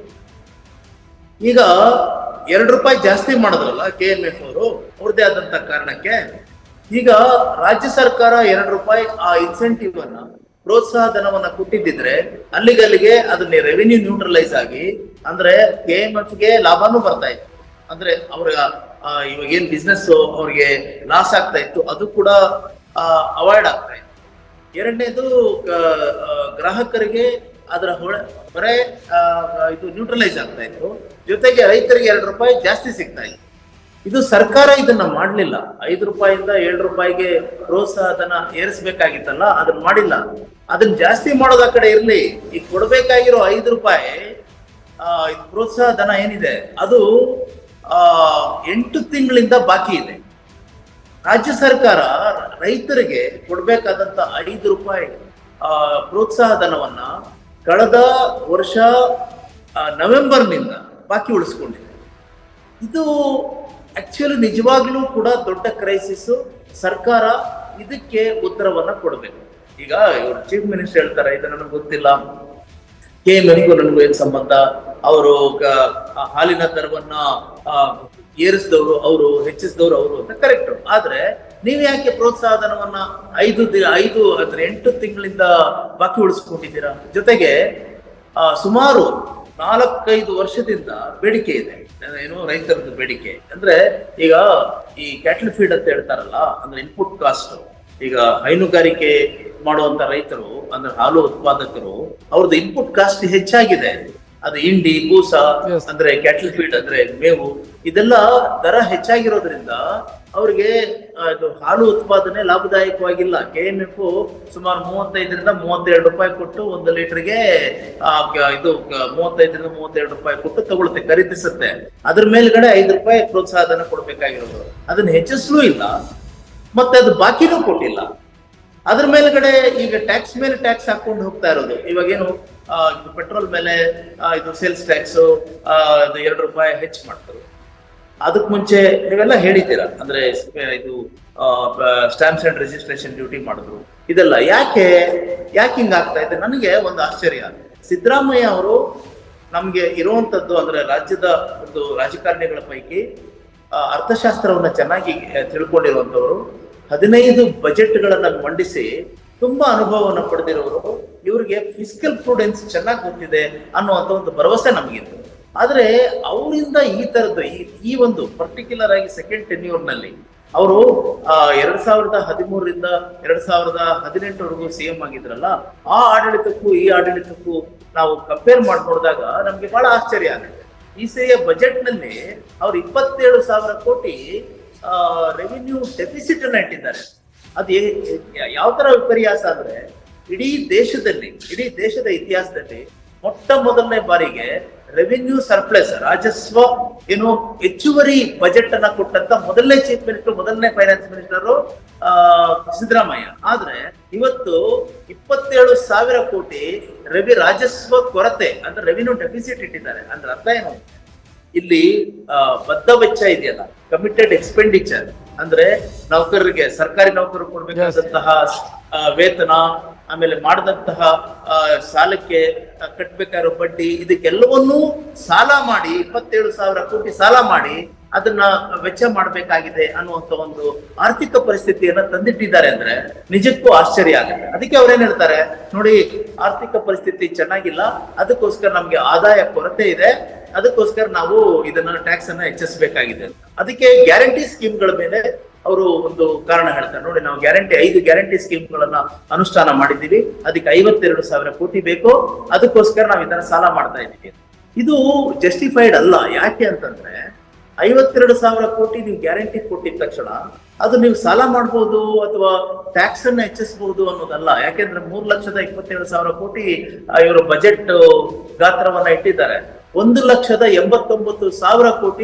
ಈಗ ಎರಡು ರೂಪಾಯಿ ಜಾಸ್ತಿ ಮಾಡಿದ್ರಲ್ಲ ಕೆ ಎಂ ಎಫ್ ಅವರು ಅವ್ರದ್ದೇ ಆದಂತ ಕಾರಣಕ್ಕೆ ಈಗ ರಾಜ್ಯ ಸರ್ಕಾರ ಎರಡು ರೂಪಾಯಿ ಆ ಇನ್ಸೆಂಟಿವ್ ಅನ್ನ ಪ್ರೋತ್ಸಾಹ ಧನವನ್ನ ಕೊಟ್ಟಿದ್ದಿದ್ರೆ ಅಲ್ಲಿಗಲ್ಲಿಗೆ ಅದನ್ನ ರೆವಿನ್ಯೂ ನ್ಯೂಟ್ರಲೈಸ್ ಆಗಿ ಅಂದ್ರೆ ಕೆ ಎಂ ಎಫ್ ಗೆ ಲಾಭನೂ ಬರ್ತಾ ಇತ್ತು ಅಂದ್ರೆ ಅವ್ರ ಆ, ಇವಾಗ ಏನ್ ಬಿಸ್ನೆಸ್ ಅವ್ರಿಗೆ ಲಾಸ್ ಆಗ್ತಾ ಇತ್ತು ಅದು ಕೂಡ ಅವಾಯ್ಡ್ ಆಗ್ತಾ ಇತ್ತು ಎರಡನೇದು ಗ- ಆ, ಗ್ರಾಹಕರಿಗೆ ಅದರ ಹೊಳೆ ಹೊರೆ ಆ, ಇದು ನ್ಯೂಟ್ರಲೈಸ್ ಆಗ್ತಾ ಇತ್ತು ಜೊತೆಗೆ ರೈತರಿಗೆ ಎರಡು ರೂಪಾಯಿ ಜಾಸ್ತಿ ಸಿಗ್ತಾ ಇತ್ತು ಇದು ಸರ್ಕಾರ ಇದನ್ನ ಮಾಡ್ಲಿಲ್ಲ ಐದು ರೂಪಾಯಿಂದ ಏಳು ರೂಪಾಯಿಗೆ ಪ್ರೋತ್ಸಾಹ ಧನ ಏರಿಸ್ಬೇಕಾಗಿತ್ತಲ್ಲ ಅದನ್ನ ಮಾಡಿಲ್ಲ ಅದನ್ನ ಜಾಸ್ತಿ ಮಾಡೋದ್ ಆ ಕಡೆ ಇರ್ಲಿ ಈಗ ಕೊಡ್ಬೇಕಾಗಿರೋ ಐದು ರೂಪಾಯಿ ಆ, ಇದು ಪ್ರೋತ್ಸಾಹ ಧನ ಏನಿದೆ ಅದು ಆ ಎಂಟು ತಿಂಗಳಿಂದ ಬಾಕಿ ಇದೆ ರಾಜ್ಯ ಸರ್ಕಾರ ರೈತರಿಗೆ ಕೊಡ್ಬೇಕಾದಂತ ಐದು ರೂಪಾಯಿ ಆ, ಪ್ರೋತ್ಸಾಹ ಧನವನ್ನ ಕಳೆದ ವರ್ಷ ಆ, ನವೆಂಬರ್ನಿಂದ ಬಾಕಿ ಉಳಿಸ್ಕೊಂಡಿದೆ ಇದು ಆಕ್ಚುಲಿ ನಿಜವಾಗ್ಲೂ ಕೂಡ ದೊಡ್ಡ ಕ್ರೈಸಿಸ್ ಸರ್ಕಾರ ಇದಕ್ಕೆ ಉತ್ತರವನ್ನ ಕೊಡಬೇಕು ಈಗ ಇವರು ಚೀಫ್ ಮಿನಿಸ್ಟರ್ ಹೇಳ್ತಾರೆ ಇದು ನನಗೆ ಗೊತ್ತಿಲ್ಲ ಕೆ ಎಂ ಎಫ್ಗೂ ನನಗೂ ಏನ್ ಸಂಬಂಧ ಅವರು ಹಾಲಿನ ದರವನ್ನ ಆ, ಏರಿಸಿದವರು ಅವರು ಹೆಚ್ಚಿಸಿದವರು ಅವರು ಅಂತ ಕರೆಕ್ಟ್ ಆದ್ರೆ ನೀವ್ ಯಾಕೆ ಪ್ರೋತ್ಸಾಹ ಧನವನ್ನ ಐದು ದಿ- ಐದು ಅಂದ್ರೆ ಎಂಟು ತಿಂಗಳಿಂದ ಬಾಕಿ ಉಳಿಸ್ಕೊಂಡಿದ್ದೀರಾ ಜೊತೆಗೆ ಆ, ಸುಮಾರು ನಾಲ್ಕೈದು ವರ್ಷದಿಂದ ಬೇಡಿಕೆ ಇದೆ ಏನು ರೈತರದ್ದು ಬೇಡಿಕೆ ಅಂದ್ರೆ ಈಗ ಈ ಕ್ಯಾಟಲ್ ಫೀಡ್ ಅಂತ ಹೇಳ್ತಾರಲ್ಲ ಅಂದ್ರೆ ಇನ್ಪುಟ್ ಕಾಸ್ಟ್ ಈಗ ಹೈನುಗಾರಿಕೆ ಮಾಡುವಂತ ರೈತರು ಅಂದ್ರೆ ಹಾಲು ಉತ್ಪಾದಕರು ಅವ್ರದ್ದು ಇನ್ಪುಟ್ ಕಾಸ್ಟ್ ಹೆಚ್ಚಾಗಿದೆ ಅದು ಇಂಡಿ ಬೂಸ ಅಂದ್ರೆ ಕ್ಯಾಟಲ್ ಫೀಡ್ ಅಂದ್ರೆ ಮೇವು ಇದೆಲ್ಲ ದರ ಹೆಚ್ಚಾಗಿರೋದ್ರಿಂದ ಅವ್ರಿಗೆ ಆ, ಇದು ಹಾಲು ಉತ್ಪಾದನೆ ಲಾಭದಾಯಕವಾಗಿಲ್ಲ ಕೆ ಎಂ ಎಫ್ ಸುಮಾರು ಮೂವತ್ತೈದರಿಂದ ಮೂವತ್ತೆರಡು ರೂಪಾಯಿ ಕೊಟ್ಟು ಒಂದು ಲೀಟರ್ಗೆ ಇದು ಕ- ಮೂವತ್ತೈದರಿಂದ ಮೂವತ್ತೆರಡು ರೂಪಾಯಿ ಕೊಟ್ಟು ತಗೊಳುತ್ತೆ ಖರೀದಿಸುತ್ತೆ ಅದ್ರ ಮೇಲ್ಗಡೆ ಐದು ರೂಪಾಯಿ ಪ್ರೋತ್ಸಾಹ ಧನ ಕೊಡ್ಬೇಕಾಗಿರೋದು ಅದನ್ನ ಹೆಚ್ಚಿಸ್ಲೂ ಇಲ್ಲ ಮತ್ತೆ ಅದು ಬಾಕಿನೂ ಕೊಟ್ಟಿಲ್ಲ ಅದ್ರ ಮೇಲ್ಗಡೆ ಈಗ ಟ್ಯಾಕ್ಸ್ ಮೇಲೆ ಟ್ಯಾಕ್ಸ್ ಹಾಕೊಂಡು ಹೋಗ್ತಾ ಇರೋದು ಇವಾಗೇನು ಪೆಟ್ರೋಲ್ ಮೇಲೆ ಆ, ಇದು ಸೇಲ್ಸ್ ಟ್ಯಾಕ್ಸ್ ಇದು ಎರಡು ರೂಪಾಯಿ ಹೆಚ್ಚು ಮಾಡ್ತಾರೆ ಅದಕ್ ಮುಂಚೆ ನೀವೆಲ್ಲ ಹೇಳಿದ್ದೀರಾ ಅಂದ್ರೆ ಸ್ಪ- ಇದು ಸ್ಟಾಂಪ್ಸ್ ಅಂಡ್ ರಿಜಿಸ್ಟ್ರೇಷನ್ ಡ್ಯೂಟಿ ಮಾಡಿದ್ರು ಇದೆಲ್ಲ ಯಾಕೆ ಯಾಕೆ ಹಿಂಗ್ ಆಗ್ತಾ ಇದೆ ನನಗೆ ಒಂದು ಆಶ್ಚರ್ಯ ಸಿದ್ದರಾಮಯ್ಯ ಅವರು ನಮ್ಗೆ ಇರುವಂತದ್ದು ಅಂದ್ರೆ ರಾಜ್ಯದ ಒಂದು ರಾಜಕಾರಣಿಗಳ ಪೈಕಿ ಆ, ಅರ್ಥಶಾಸ್ತ್ರವನ್ನ ಚೆನ್ನಾಗಿ ಆ, ತಿಳ್ಕೊಂಡಿರುವಂತವರು ಹದಿನೈದು ಬಜೆಟ್ಗಳನ್ನ ಮಂಡಿಸಿ ತುಂಬಾ ಅನುಭವವನ್ನು ಪಡೆದಿರೋರು ಇವ್ರಿಗೆ ಫಿಸಿಕಲ್ ಪ್ರೂಡೆನ್ಸ್ ಚೆನ್ನಾಗಿ ಗೊತ್ತಿದೆ ಅನ್ನುವಂತ ಒಂದು ಭರವಸೆ ನಮಗಿತ್ತು ಆದ್ರೆ ಅವರಿಂದ ಈ ತರದ್ದು ಈ ಈ ಒಂದು ಪರ್ಟಿಕ್ಯುಲರ್ ಆಗಿ ಸೆಕೆಂಡ್ ಟೆನ್ಯೂರ್ ನಲ್ಲಿ ಅವರು ಎರಡ್ ಸಾವಿರದ ಹದಿಮೂರರಿಂದ ಎರಡ್ ಸಾವಿರದ ಹದಿನೆಂಟರವರೆಗೂ ಸಿಎಂ ಆಗಿದ್ರಲ್ಲ ಆ ಆಡಳಿತಕ್ಕೂ ಈ ಆಡಳಿತಕ್ಕೂ ನಾವು ಕಂಪೇರ್ ಮಾಡಿ ನೋಡಿದಾಗ ನಮ್ಗೆ ಬಹಳ ಆಶ್ಚರ್ಯ ಆಗುತ್ತೆ ಈ ಸರಿಯ ಬಜೆಟ್ ನಲ್ಲಿ ಅವ್ರು ಇಪ್ಪತ್ತೇಳು ಸಾವಿರ ಕೋಟಿ ರೆವಿನ್ಯೂ ಡೆಫಿಸಿಟ್ ಅನ್ನ ಇಟ್ಟಿದ್ದಾರೆ ಅದು ಯಾವ ತರ ವಿಪರ್ಯಾಸ ಅಂದ್ರೆ ಇಡೀ ದೇಶದಲ್ಲಿ ಇಡೀ ದೇಶದ ಇತಿಹಾಸದಲ್ಲಿ ಮೊಟ್ಟ ಮೊದಲನೇ ಬಾರಿಗೆ ರೆವಿನ್ಯೂ ಸರ್ಪ್ಲಸ್ ರಾಜಸ್ವ ಏನು ಹೆಚ್ಚುವರಿ ಬಜೆಟ್ ಅನ್ನ ಕೊಟ್ಟಂತ ಮೊದಲನೇ ಚೀಫ್ ಮಿನಿಸ್ಟರ್ ಮೊದಲನೇ ಫೈನಾನ್ಸ್ ಮಿನಿಸ್ಟರ್ ಆ ಸಿದ್ದರಾಮಯ್ಯ ಆದ್ರೆ ಇವತ್ತು ಇಪ್ಪತ್ತೇಳು ಸಾವಿರ ಕೋಟಿ ರವಿ ರಾಜಸ್ವ ಕೊರತೆ ಅಂದ್ರೆ ರೆವಿನ್ಯೂ ಡೆಫಿಸಿಟ್ ಇಟ್ಟಿದ್ದಾರೆ ಅಂದ್ರೆ ಅರ್ಥ ಏನು ಇಲ್ಲಿ ಆ, ಬದ್ಧ ವೆಚ್ಚ ಇದೆಯಲ್ಲ ಕಮಿಟೆಡ್ ಎಕ್ಸ್ಪೆಂಡಿಚರ್ ಅಂದ್ರೆ ನೌಕರರಿಗೆ ಸರ್ಕಾರಿ ನೌಕರರು ಕೊಡ್ಬೇಕಾದಂತಹ ಆ, ವೇತನ ಆಮೇಲೆ ಮಾಡಿದಂತಹ ಆ, ಸಾಲಕ್ಕೆ ಆ, ಕಟ್ಬೇಕಾಗಿರೋ ಬಡ್ಡಿ ಇದಕ್ಕೆಲ್ಲವನ್ನೂ ಸಾಲ ಮಾಡಿ ಇಪ್ಪತ್ತೇಳು ಸಾವಿರ ಕೋಟಿ ಸಾಲ ಮಾಡಿ ಅದನ್ನ ವೆಚ್ಚ ಮಾಡಬೇಕಾಗಿದೆ ಅನ್ನುವಂತ ಒಂದು ಆರ್ಥಿಕ ಪರಿಸ್ಥಿತಿಯನ್ನ ತಂದಿಟ್ಟಿದ್ದಾರೆ ಅಂದ್ರೆ ನಿಜಕ್ಕೂ ಆಶ್ಚರ್ಯ ಆಗುತ್ತೆ ಅದಕ್ಕೆ ಅವ್ರೇನ್ ಹೇಳ್ತಾರೆ ನೋಡಿ ಆರ್ಥಿಕ ಪರಿಸ್ಥಿತಿ ಚೆನ್ನಾಗಿಲ್ಲ ಅದಕ್ಕೋಸ್ಕರ ನಮ್ಗೆ ಆದಾಯ ಕೊರತೆ ಇದೆ ಅದಕ್ಕೋಸ್ಕರ ನಾವು ಇದನ್ನ ಟ್ಯಾಕ್ಸ್ ಅನ್ನ ಹೆಚ್ಚಿಸಬೇಕಾಗಿದೆ ಅಂತ. ಅದಕ್ಕೆ ಗ್ಯಾರಂಟಿ ಸ್ಕೀಮ್ಗಳ ಮೇಲೆ ಅವರು ಒಂದು ಕಾರಣ ಹೇಳ್ತಾರೆ ನೋಡಿ ನಾವು ಗ್ಯಾರಂಟಿ ಐದು ಗ್ಯಾರಂಟಿ ಸ್ಕೀಮ್ಗಳನ್ನ ಅನುಷ್ಠಾನ ಮಾಡಿದ್ದೀವಿ ಅದಕ್ಕೆ ಐವತ್ತೆರಡು ಸಾವಿರ ಕೋಟಿ ಬೇಕು ಅದಕ್ಕೋಸ್ಕರ ನಾವು ಇದನ್ನ ಸಾಲ ಮಾಡ್ತಾ ಇದ್ದೀವಿ ಇದು ಜಸ್ಟಿಫೈಡ್ ಅಲ್ಲ ಯಾಕೆ ಅಂತಂದ್ರೆ ಐವತ್ತೆರಡು ಸಾವಿರ ಕೋಟಿ ನೀವು ಗ್ಯಾರಂಟಿ ಕೊಟ್ಟಿದ ತಕ್ಷಣ ಅದು ನೀವು ಸಾಲ ಮಾಡ್ಬೋದು ಅಥವಾ ಟ್ಯಾಕ್ಸ್ ಅನ್ನ ಹೆಚ್ಚಿಸಬಹುದು ಅನ್ನೋದಲ್ಲ ಯಾಕೆಂದ್ರೆ ಮೂರ್ ಲಕ್ಷದ ಇಪ್ಪತ್ತೇಳು ಸಾವಿರ ಕೋಟಿ ಆ, ಇವರು ಬಜೆಟ್ ಗಾತ್ರವನ್ನ ಇಟ್ಟಿದ್ದಾರೆ ಒಂದು ಲಕ್ಷದ ಎಂಬತ್ತೊಂಬತ್ತು ಸಾವಿರ ಕೋಟಿ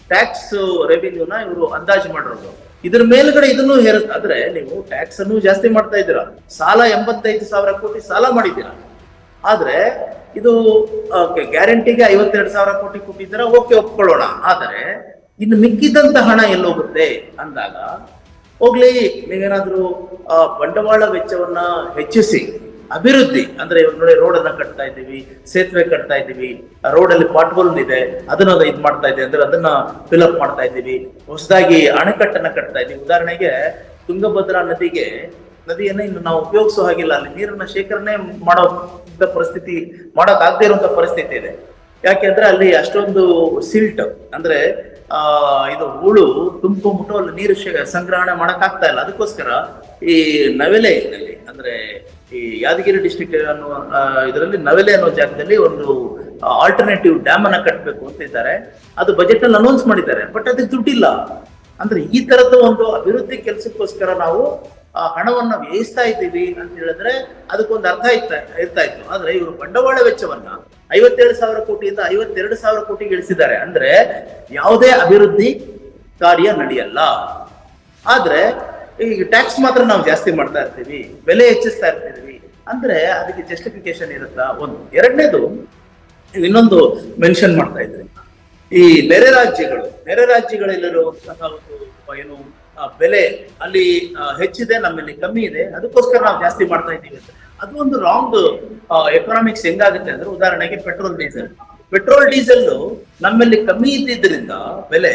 ಟ್ಯಾಕ್ಸ್ ರೆವಿನ್ಯೂನ ಇವರು ಅಂದಾಜು ಮಾಡಿರೋದು ಇದ್ರ ಮೇಲ್ಗಡೆ ಇದನ್ನು ಹೇರ ಆದ್ರೆ ನೀವು ಟ್ಯಾಕ್ಸ್ ಅನ್ನು ಜಾಸ್ತಿ ಮಾಡ್ತಾ ಇದ್ದೀರಾ ಸಾಲ ಎಂಬತ್ತೈದು ಸಾವಿರ ಕೋಟಿ ಸಾಲ ಮಾಡಿದ್ದೀರಾ ಆದ್ರೆ ಇದು ಗ್ಯಾರಂಟಿಗೆ ಐವತ್ತೆರಡು ಸಾವಿರ ಕೋಟಿ ಕೊಟ್ಟಿದ್ದೀರಾ ಓಕೆ ಒಪ್ಕೊಳ್ಳೋಣ ಆದರೆ ಇನ್ನು ಮಿಕ್ಕಿದಂತ ಹಣ ಎಲ್ಲೋಗುತ್ತೆ ಅಂದಾಗ ಹೋಗ್ಲಿ ನೀವೇನಾದ್ರೂ ಆ, ಬಂಡವಾಳ ವೆಚ್ಚವನ್ನ ಹೆಚ್ಚಿಸಿ ಅಭಿವೃದ್ಧಿ ಅಂದ್ರೆ ಇವಾಗ ನೋಡಿ ರೋಡ್ ಅನ್ನ ಕಟ್ತಾ ಇದ್ದೀವಿ ಸೇತುವೆ ಕಟ್ತಾ ಇದ್ದೀವಿ ರೋಡ್ ಅಲ್ಲಿ ಪಾಟ್ಗೋಲ್ ಇದೆ ಅದನ್ನ ಇದ್ ಮಾಡ್ತಾ ಇದ್ದೀವಿ ಅಂದ್ರೆ ಅದನ್ನ ಫಿಲ್ಅಪ್ ಮಾಡ್ತಾ ಇದ್ದೀವಿ ಹೊಸದಾಗಿ ಅಣೆಕಟ್ಟನ್ನ ಕಟ್ತಾ ಇದ್ದೀವಿ ಉದಾಹರಣೆಗೆ ತುಂಗಭದ್ರಾ ನದಿಗೆ ನದಿಯನ್ನ ಇನ್ನು ನಾವು ಉಪಯೋಗಿಸೋ ಹಾಗಿಲ್ಲ ಅಲ್ಲಿ ನೀರನ್ನ ಶೇಖರಣೆ ಮಾಡೋ ಇಂಥ ಪರಿಸ್ಥಿತಿ ಮಾಡಕ್ ಆಗದೆ ಇರುವಂತ ಪರಿಸ್ಥಿತಿ ಇದೆ ಯಾಕೆಂದ್ರೆ ಅಲ್ಲಿ ಅಷ್ಟೊಂದು ಸಿಲ್ಟ್ ಅಂದ್ರೆ ಆ ಇದು ಹೂಳು ತುಂಬಿಕೊಂಡ್ಬಿಟ್ಟು ಅಲ್ಲಿ ನೀರು ಶೇ- ಸಂಗ್ರಹಣೆ ಮಾಡಕ್ ಆಗ್ತಾ ಇಲ್ಲ ಅದಕ್ಕೋಸ್ಕರ ಈ ನವೆಲೆ ಇದಲ್ಲಿ ಅಂದ್ರೆ ಈ ಯಾದಗಿರಿ ಡಿಸ್ಟ್ರಿಕ್ಟ್ ಅನ್ನೋ ಇದರಲ್ಲಿ ನವೆಲೆ ಅನ್ನೋ ಜಾಗದಲ್ಲಿ ಒಂದು ಆಲ್ಟರ್ನೇಟಿವ್ ಡ್ಯಾಮ್ ಅನ್ನ ಕಟ್ಟಬೇಕು ಅಂತ ಇದ್ದಾರೆ ಅದು ಬಜೆಟ್ ಅಲ್ಲಿ ಅನೌನ್ಸ್ ಮಾಡಿದ್ದಾರೆ ಬಟ್ ಅದಕ್ಕೆ ದುಡ್ಡಿಲ್ಲ ಅಂದ್ರೆ ಈ ತರದ ಒಂದು ಅಭಿವೃದ್ಧಿ ಕೆಲಸಕ್ಕೋಸ್ಕರ ನಾವು ಆ ಹಣವನ್ನ ವ್ಯಯಿಸ್ತಾ ಇದ್ದೀವಿ ಅಂತ ಹೇಳಿದ್ರೆ ಅದಕ್ಕೊಂದು ಅರ್ಥ ಇರ್ತಾ ಇರ್ತಾ ಇತ್ತು ಆದ್ರೆ ಇವರು ಬಂಡವಾಳ ವೆಚ್ಚವನ್ನ ಐವತ್ತೇಳು ಸಾವಿರ ಕೋಟಿಯಿಂದ ಐವತ್ತೆರಡು ಸಾವಿರ ಕೋಟಿಗೆ ಇಳಿಸಿದ್ದಾರೆ ಅಂದ್ರೆ ಯಾವುದೇ ಅಭಿವೃದ್ಧಿ ಕಾರ್ಯ ನಡೆಯಲ್ಲ ಆದ್ರೆ ಈಗ ಟ್ಯಾಕ್ಸ್ ಮಾತ್ರ ನಾವು ಜಾಸ್ತಿ ಮಾಡ್ತಾ ಇರ್ತೀವಿ ಬೆಲೆ ಹೆಚ್ಚಿಸ್ತಾ ಇರ್ತೀವಿ ಅಂದ್ರೆ ಅದಕ್ಕೆ ಜಸ್ಟಿಫಿಕೇಶನ್ ಇರುತ್ತಾ ಒಂದು ಎರಡನೇದು ನೀವು ಇನ್ನೊಂದು ಮೆನ್ಷನ್ ಮಾಡ್ತಾ ಇದ್ರಿ ಈ ನೆರೆ ರಾಜ್ಯಗಳು ನೆರೆ ರಾಜ್ಯಗಳಲ್ಲಿರುವಂತಹ ಒಂದು ಏನು ಆ, ಬೆಲೆ ಅಲ್ಲಿ ಆ, ಹೆಚ್ಚಿದೆ ನಮ್ಮಲ್ಲಿ ಕಮ್ಮಿ ಇದೆ ಅದಕ್ಕೋಸ್ಕರ ನಾವು ಜಾಸ್ತಿ ಮಾಡ್ತಾ ಇದ್ದೀವಿ ಅಂತ ಅದು ಒಂದು ರಾಂಗ್ ಎಕನಾಮಿಕ್ಸ್ ಹೆಂಗಾಗುತ್ತೆ ಅಂದ್ರೆ ಉದಾಹರಣೆಗೆ ಪೆಟ್ರೋಲ್ ಡೀಸೆಲ್ ಪೆಟ್ರೋಲ್ ಡೀಸೆಲ್ ನಮ್ಮಲ್ಲಿ ಕಮ್ಮಿ ಇದ್ದಿದ್ರಿಂದ ಬೆಲೆ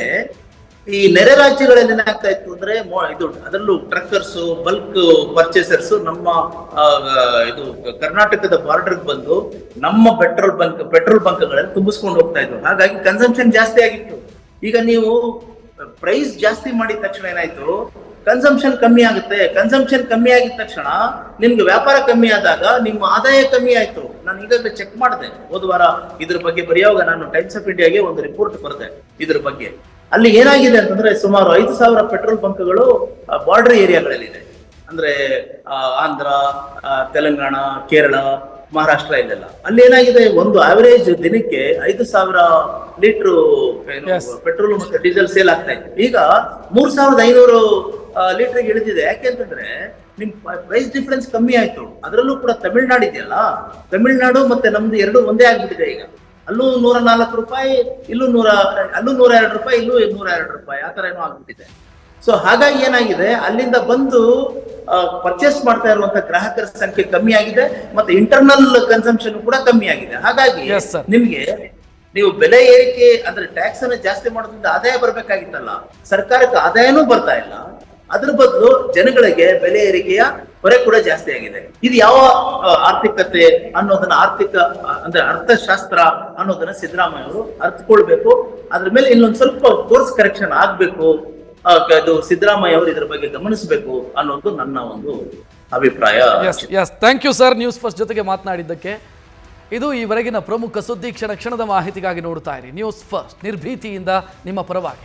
ಈ ನೆರೆ ರಾಜ್ಯಗಳಲ್ಲಿ ಏನಾಗ್ತಾ ಇತ್ತು ಅಂದ್ರೆ ಮೊ- ಇದು ಅದರಲ್ಲೂ ಟ್ರಕ್ಕರ್ಸ್ ಬಲ್ಕ್ ಪರ್ಚೇಸರ್ಸ್ ನಮ್ಮ ಆ, ಇದು ಕರ್ನಾಟಕದ ಬಾರ್ಡರ್ ಬಂದು ನಮ್ಮ ಪೆಟ್ರೋಲ್ ಬಂಕ್ ಪೆಟ್ರೋಲ್ ಬಂಕ್ಗಳಲ್ಲಿ ತುಂಬಿಸ್ಕೊಂಡು ಹೋಗ್ತಾ ಇದ್ರು ಹಾಗಾಗಿ ಕನ್ಸಂಪ್ಷನ್ ಜಾಸ್ತಿ ಆಗಿತ್ತು ಈಗ ನೀವು ಪ್ರೈಸ್ ಜಾಸ್ತಿ ಮಾಡಿದ ತಕ್ಷಣ ಏನಾಯ್ತು ಕನ್ಸಂಪ್ಷನ್ ಕಮ್ಮಿ ಆಗುತ್ತೆ ಕನ್ಸಂಪ್ಷನ್ ಕಮ್ಮಿ ಆಗಿದ ತಕ್ಷಣ ನಿಮ್ಗೆ ವ್ಯಾಪಾರ ಕಮ್ಮಿ ಆದಾಗ ನಿಮ್ಮ ಆದಾಯ ಕಮ್ಮಿ ಆಯ್ತು ನಾನು ಈಗಾಗಲೇ ಚೆಕ್ ಮಾಡಿದೆ ಹೋದ ವಾರ ಇದ್ರ ಬಗ್ಗೆ ಬರೆಯುವಾಗ ನಾನು ಟೈಮ್ಸ್ ಆಫ್ ಇಂಡಿಯಾಗೆ ಒಂದು ರಿಪೋರ್ಟ್ ಬರೆದೆ ಇದ್ರ ಬಗ್ಗೆ ಅಲ್ಲಿ ಏನಾಗಿದೆ ಅಂತಂದ್ರೆ ಸುಮಾರು ಐದು ಸಾವಿರ ಪೆಟ್ರೋಲ್ ಬಂಕ್ಗಳು ಬಾರ್ಡರ್ ಏರಿಯಾಗಳಲ್ಲಿದೆ ಅಂದ್ರೆ ಆ, ಆಂಧ್ರ ಆ, ತೆಲಂಗಾಣ ಕೇರಳ ಮಹಾರಾಷ್ಟ್ರ ಇಲ್ಲೆಲ್ಲ ಅಲ್ಲಿ ಏನಾಗಿದೆ ಒಂದು ಆವರೇಜ್ ದಿನಕ್ಕೆ ಐದು ಸಾವಿರ ಲೀಟರ್ ಪೆಟ್ರೋಲ್ ಮತ್ತೆ ಡೀಸೆಲ್ ಸೇಲ್ ಆಗ್ತಾ ಇತ್ತು ಈಗ ಮೂರ್ ಸಾವಿರದ ಐನೂರು ಲೀಟರ್ ಇಳಿದಿದೆ ಯಾಕೆ ಅಂತಂದ್ರೆ ನಿಮ್ ಪ್ರೈಸ್ ಡಿಫರೆನ್ಸ್ ಕಮ್ಮಿ ಆಯ್ತು ಅದರಲ್ಲೂ ಕೂಡ ತಮಿಳ್ನಾಡು ಇದೆಯಲ್ಲ ತಮಿಳ್ನಾಡು ಮತ್ತೆ ನಮ್ದು ಎರಡು ಒಂದೇ ಆಗ್ಬಿಟ್ಟಿದೆ ಈಗ ಅಲ್ಲೂ ನೂರ ನಾಲ್ಕು ರೂಪಾಯಿ ಇಲ್ಲೂ ನೂರ ಅಲ್ಲೂ ನೂರ ಎರಡು ರೂಪಾಯಿ ಇಲ್ಲೂ ನೂರ ಎರಡು ರೂಪಾಯಿ ಆ ತರ ಏನೋ ಆಗ್ಬಿಟ್ಟಿದೆ ಸೊ ಹಾಗಾಗಿ ಏನಾಗಿದೆ ಅಲ್ಲಿಂದ ಬಂದು ಪರ್ಚೇಸ್ ಮಾಡ್ತಾ ಇರುವಂತ ಗ್ರಾಹಕರ ಸಂಖ್ಯೆ ಕಮ್ಮಿ ಆಗಿದೆ ಮತ್ತೆ ಇಂಟರ್ನಲ್ ಕನ್ಸಂಪ್ಷನ್ ಕೂಡ ಕಮ್ಮಿ ಆಗಿದೆ ಹಾಗಾಗಿ Yes, sir. ನಿಮ್ಗೆ ನೀವು ಬೆಲೆ ಏರಿಕೆ ಅಂದ್ರೆ ಟ್ಯಾಕ್ಸ್ ಅನ್ನು ಜಾಸ್ತಿ ಮಾಡೋದ್ರಿಂದ ಆದಾಯ ಬರ್ಬೇಕಾಗಿತ್ತಲ್ಲ ಸರ್ಕಾರಕ್ಕೆ ಆದಾಯನೂ ಬರ್ತಾ ಇಲ್ಲ ಅದ್ರ ಬದಲು ಜನಗಳಿಗೆ ಬೆಲೆ ಏರಿಕೆಯ ಹೊರೆ ಕೂಡ ಜಾಸ್ತಿ ಆಗಿದೆ ಇದು ಯಾವ ಆ, ಆರ್ಥಿಕತೆ ಅನ್ನೋದನ್ನ ಆರ್ಥಿಕ ಆ, ಅಂದ್ರೆ ಅರ್ಥಶಾಸ್ತ್ರ ಅನ್ನೋದನ್ನ ಸಿದ್ದರಾಮಯ್ಯ ಅವರು ಅರ್ಥಕೊಳ್ಬೇಕು ಅದ್ರ ಮೇಲೆ ಇನ್ನೊಂದ್ ಸ್ವಲ್ಪ ಕೋರ್ಸ್ ಕರೆಕ್ಷನ್ ಆಗ್ಬೇಕು ಆ, ಅದು ಸಿದ್ದರಾಮಯ್ಯ ಅವರು ಇದ್ರ ಬಗ್ಗೆ ಗಮನಿಸಬೇಕು ಅನ್ನೋದು ನನ್ನ ಒಂದು ಅಭಿಪ್ರಾಯ yes yes thank you sir News First ಜೊತೆಗೆ ಮಾತನಾಡಿದ್ದಕ್ಕೆ ಇದು ಈವರೆಗಿನ ಪ್ರಮುಖ ಸುದ್ದಿ ಕ್ಷಣ ಕ್ಷಣದ ಮಾಹಿತಿಗಾಗಿ ನೋಡ್ತಾ ಇರಿ ನ್ಯೂಸ್ ಫಸ್ಟ್ ನಿರ್ಭೀತಿಯಿಂದ ನಿಮ್ಮ ಪರವಾಗಿ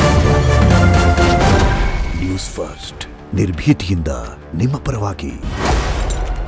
ನ್ಯೂಸ್ ಫಸ್ಟ್ ನಿರ್ಭೀತಿಯಿಂದ ನಿಮ್ಮ ಪರವಾಗಿ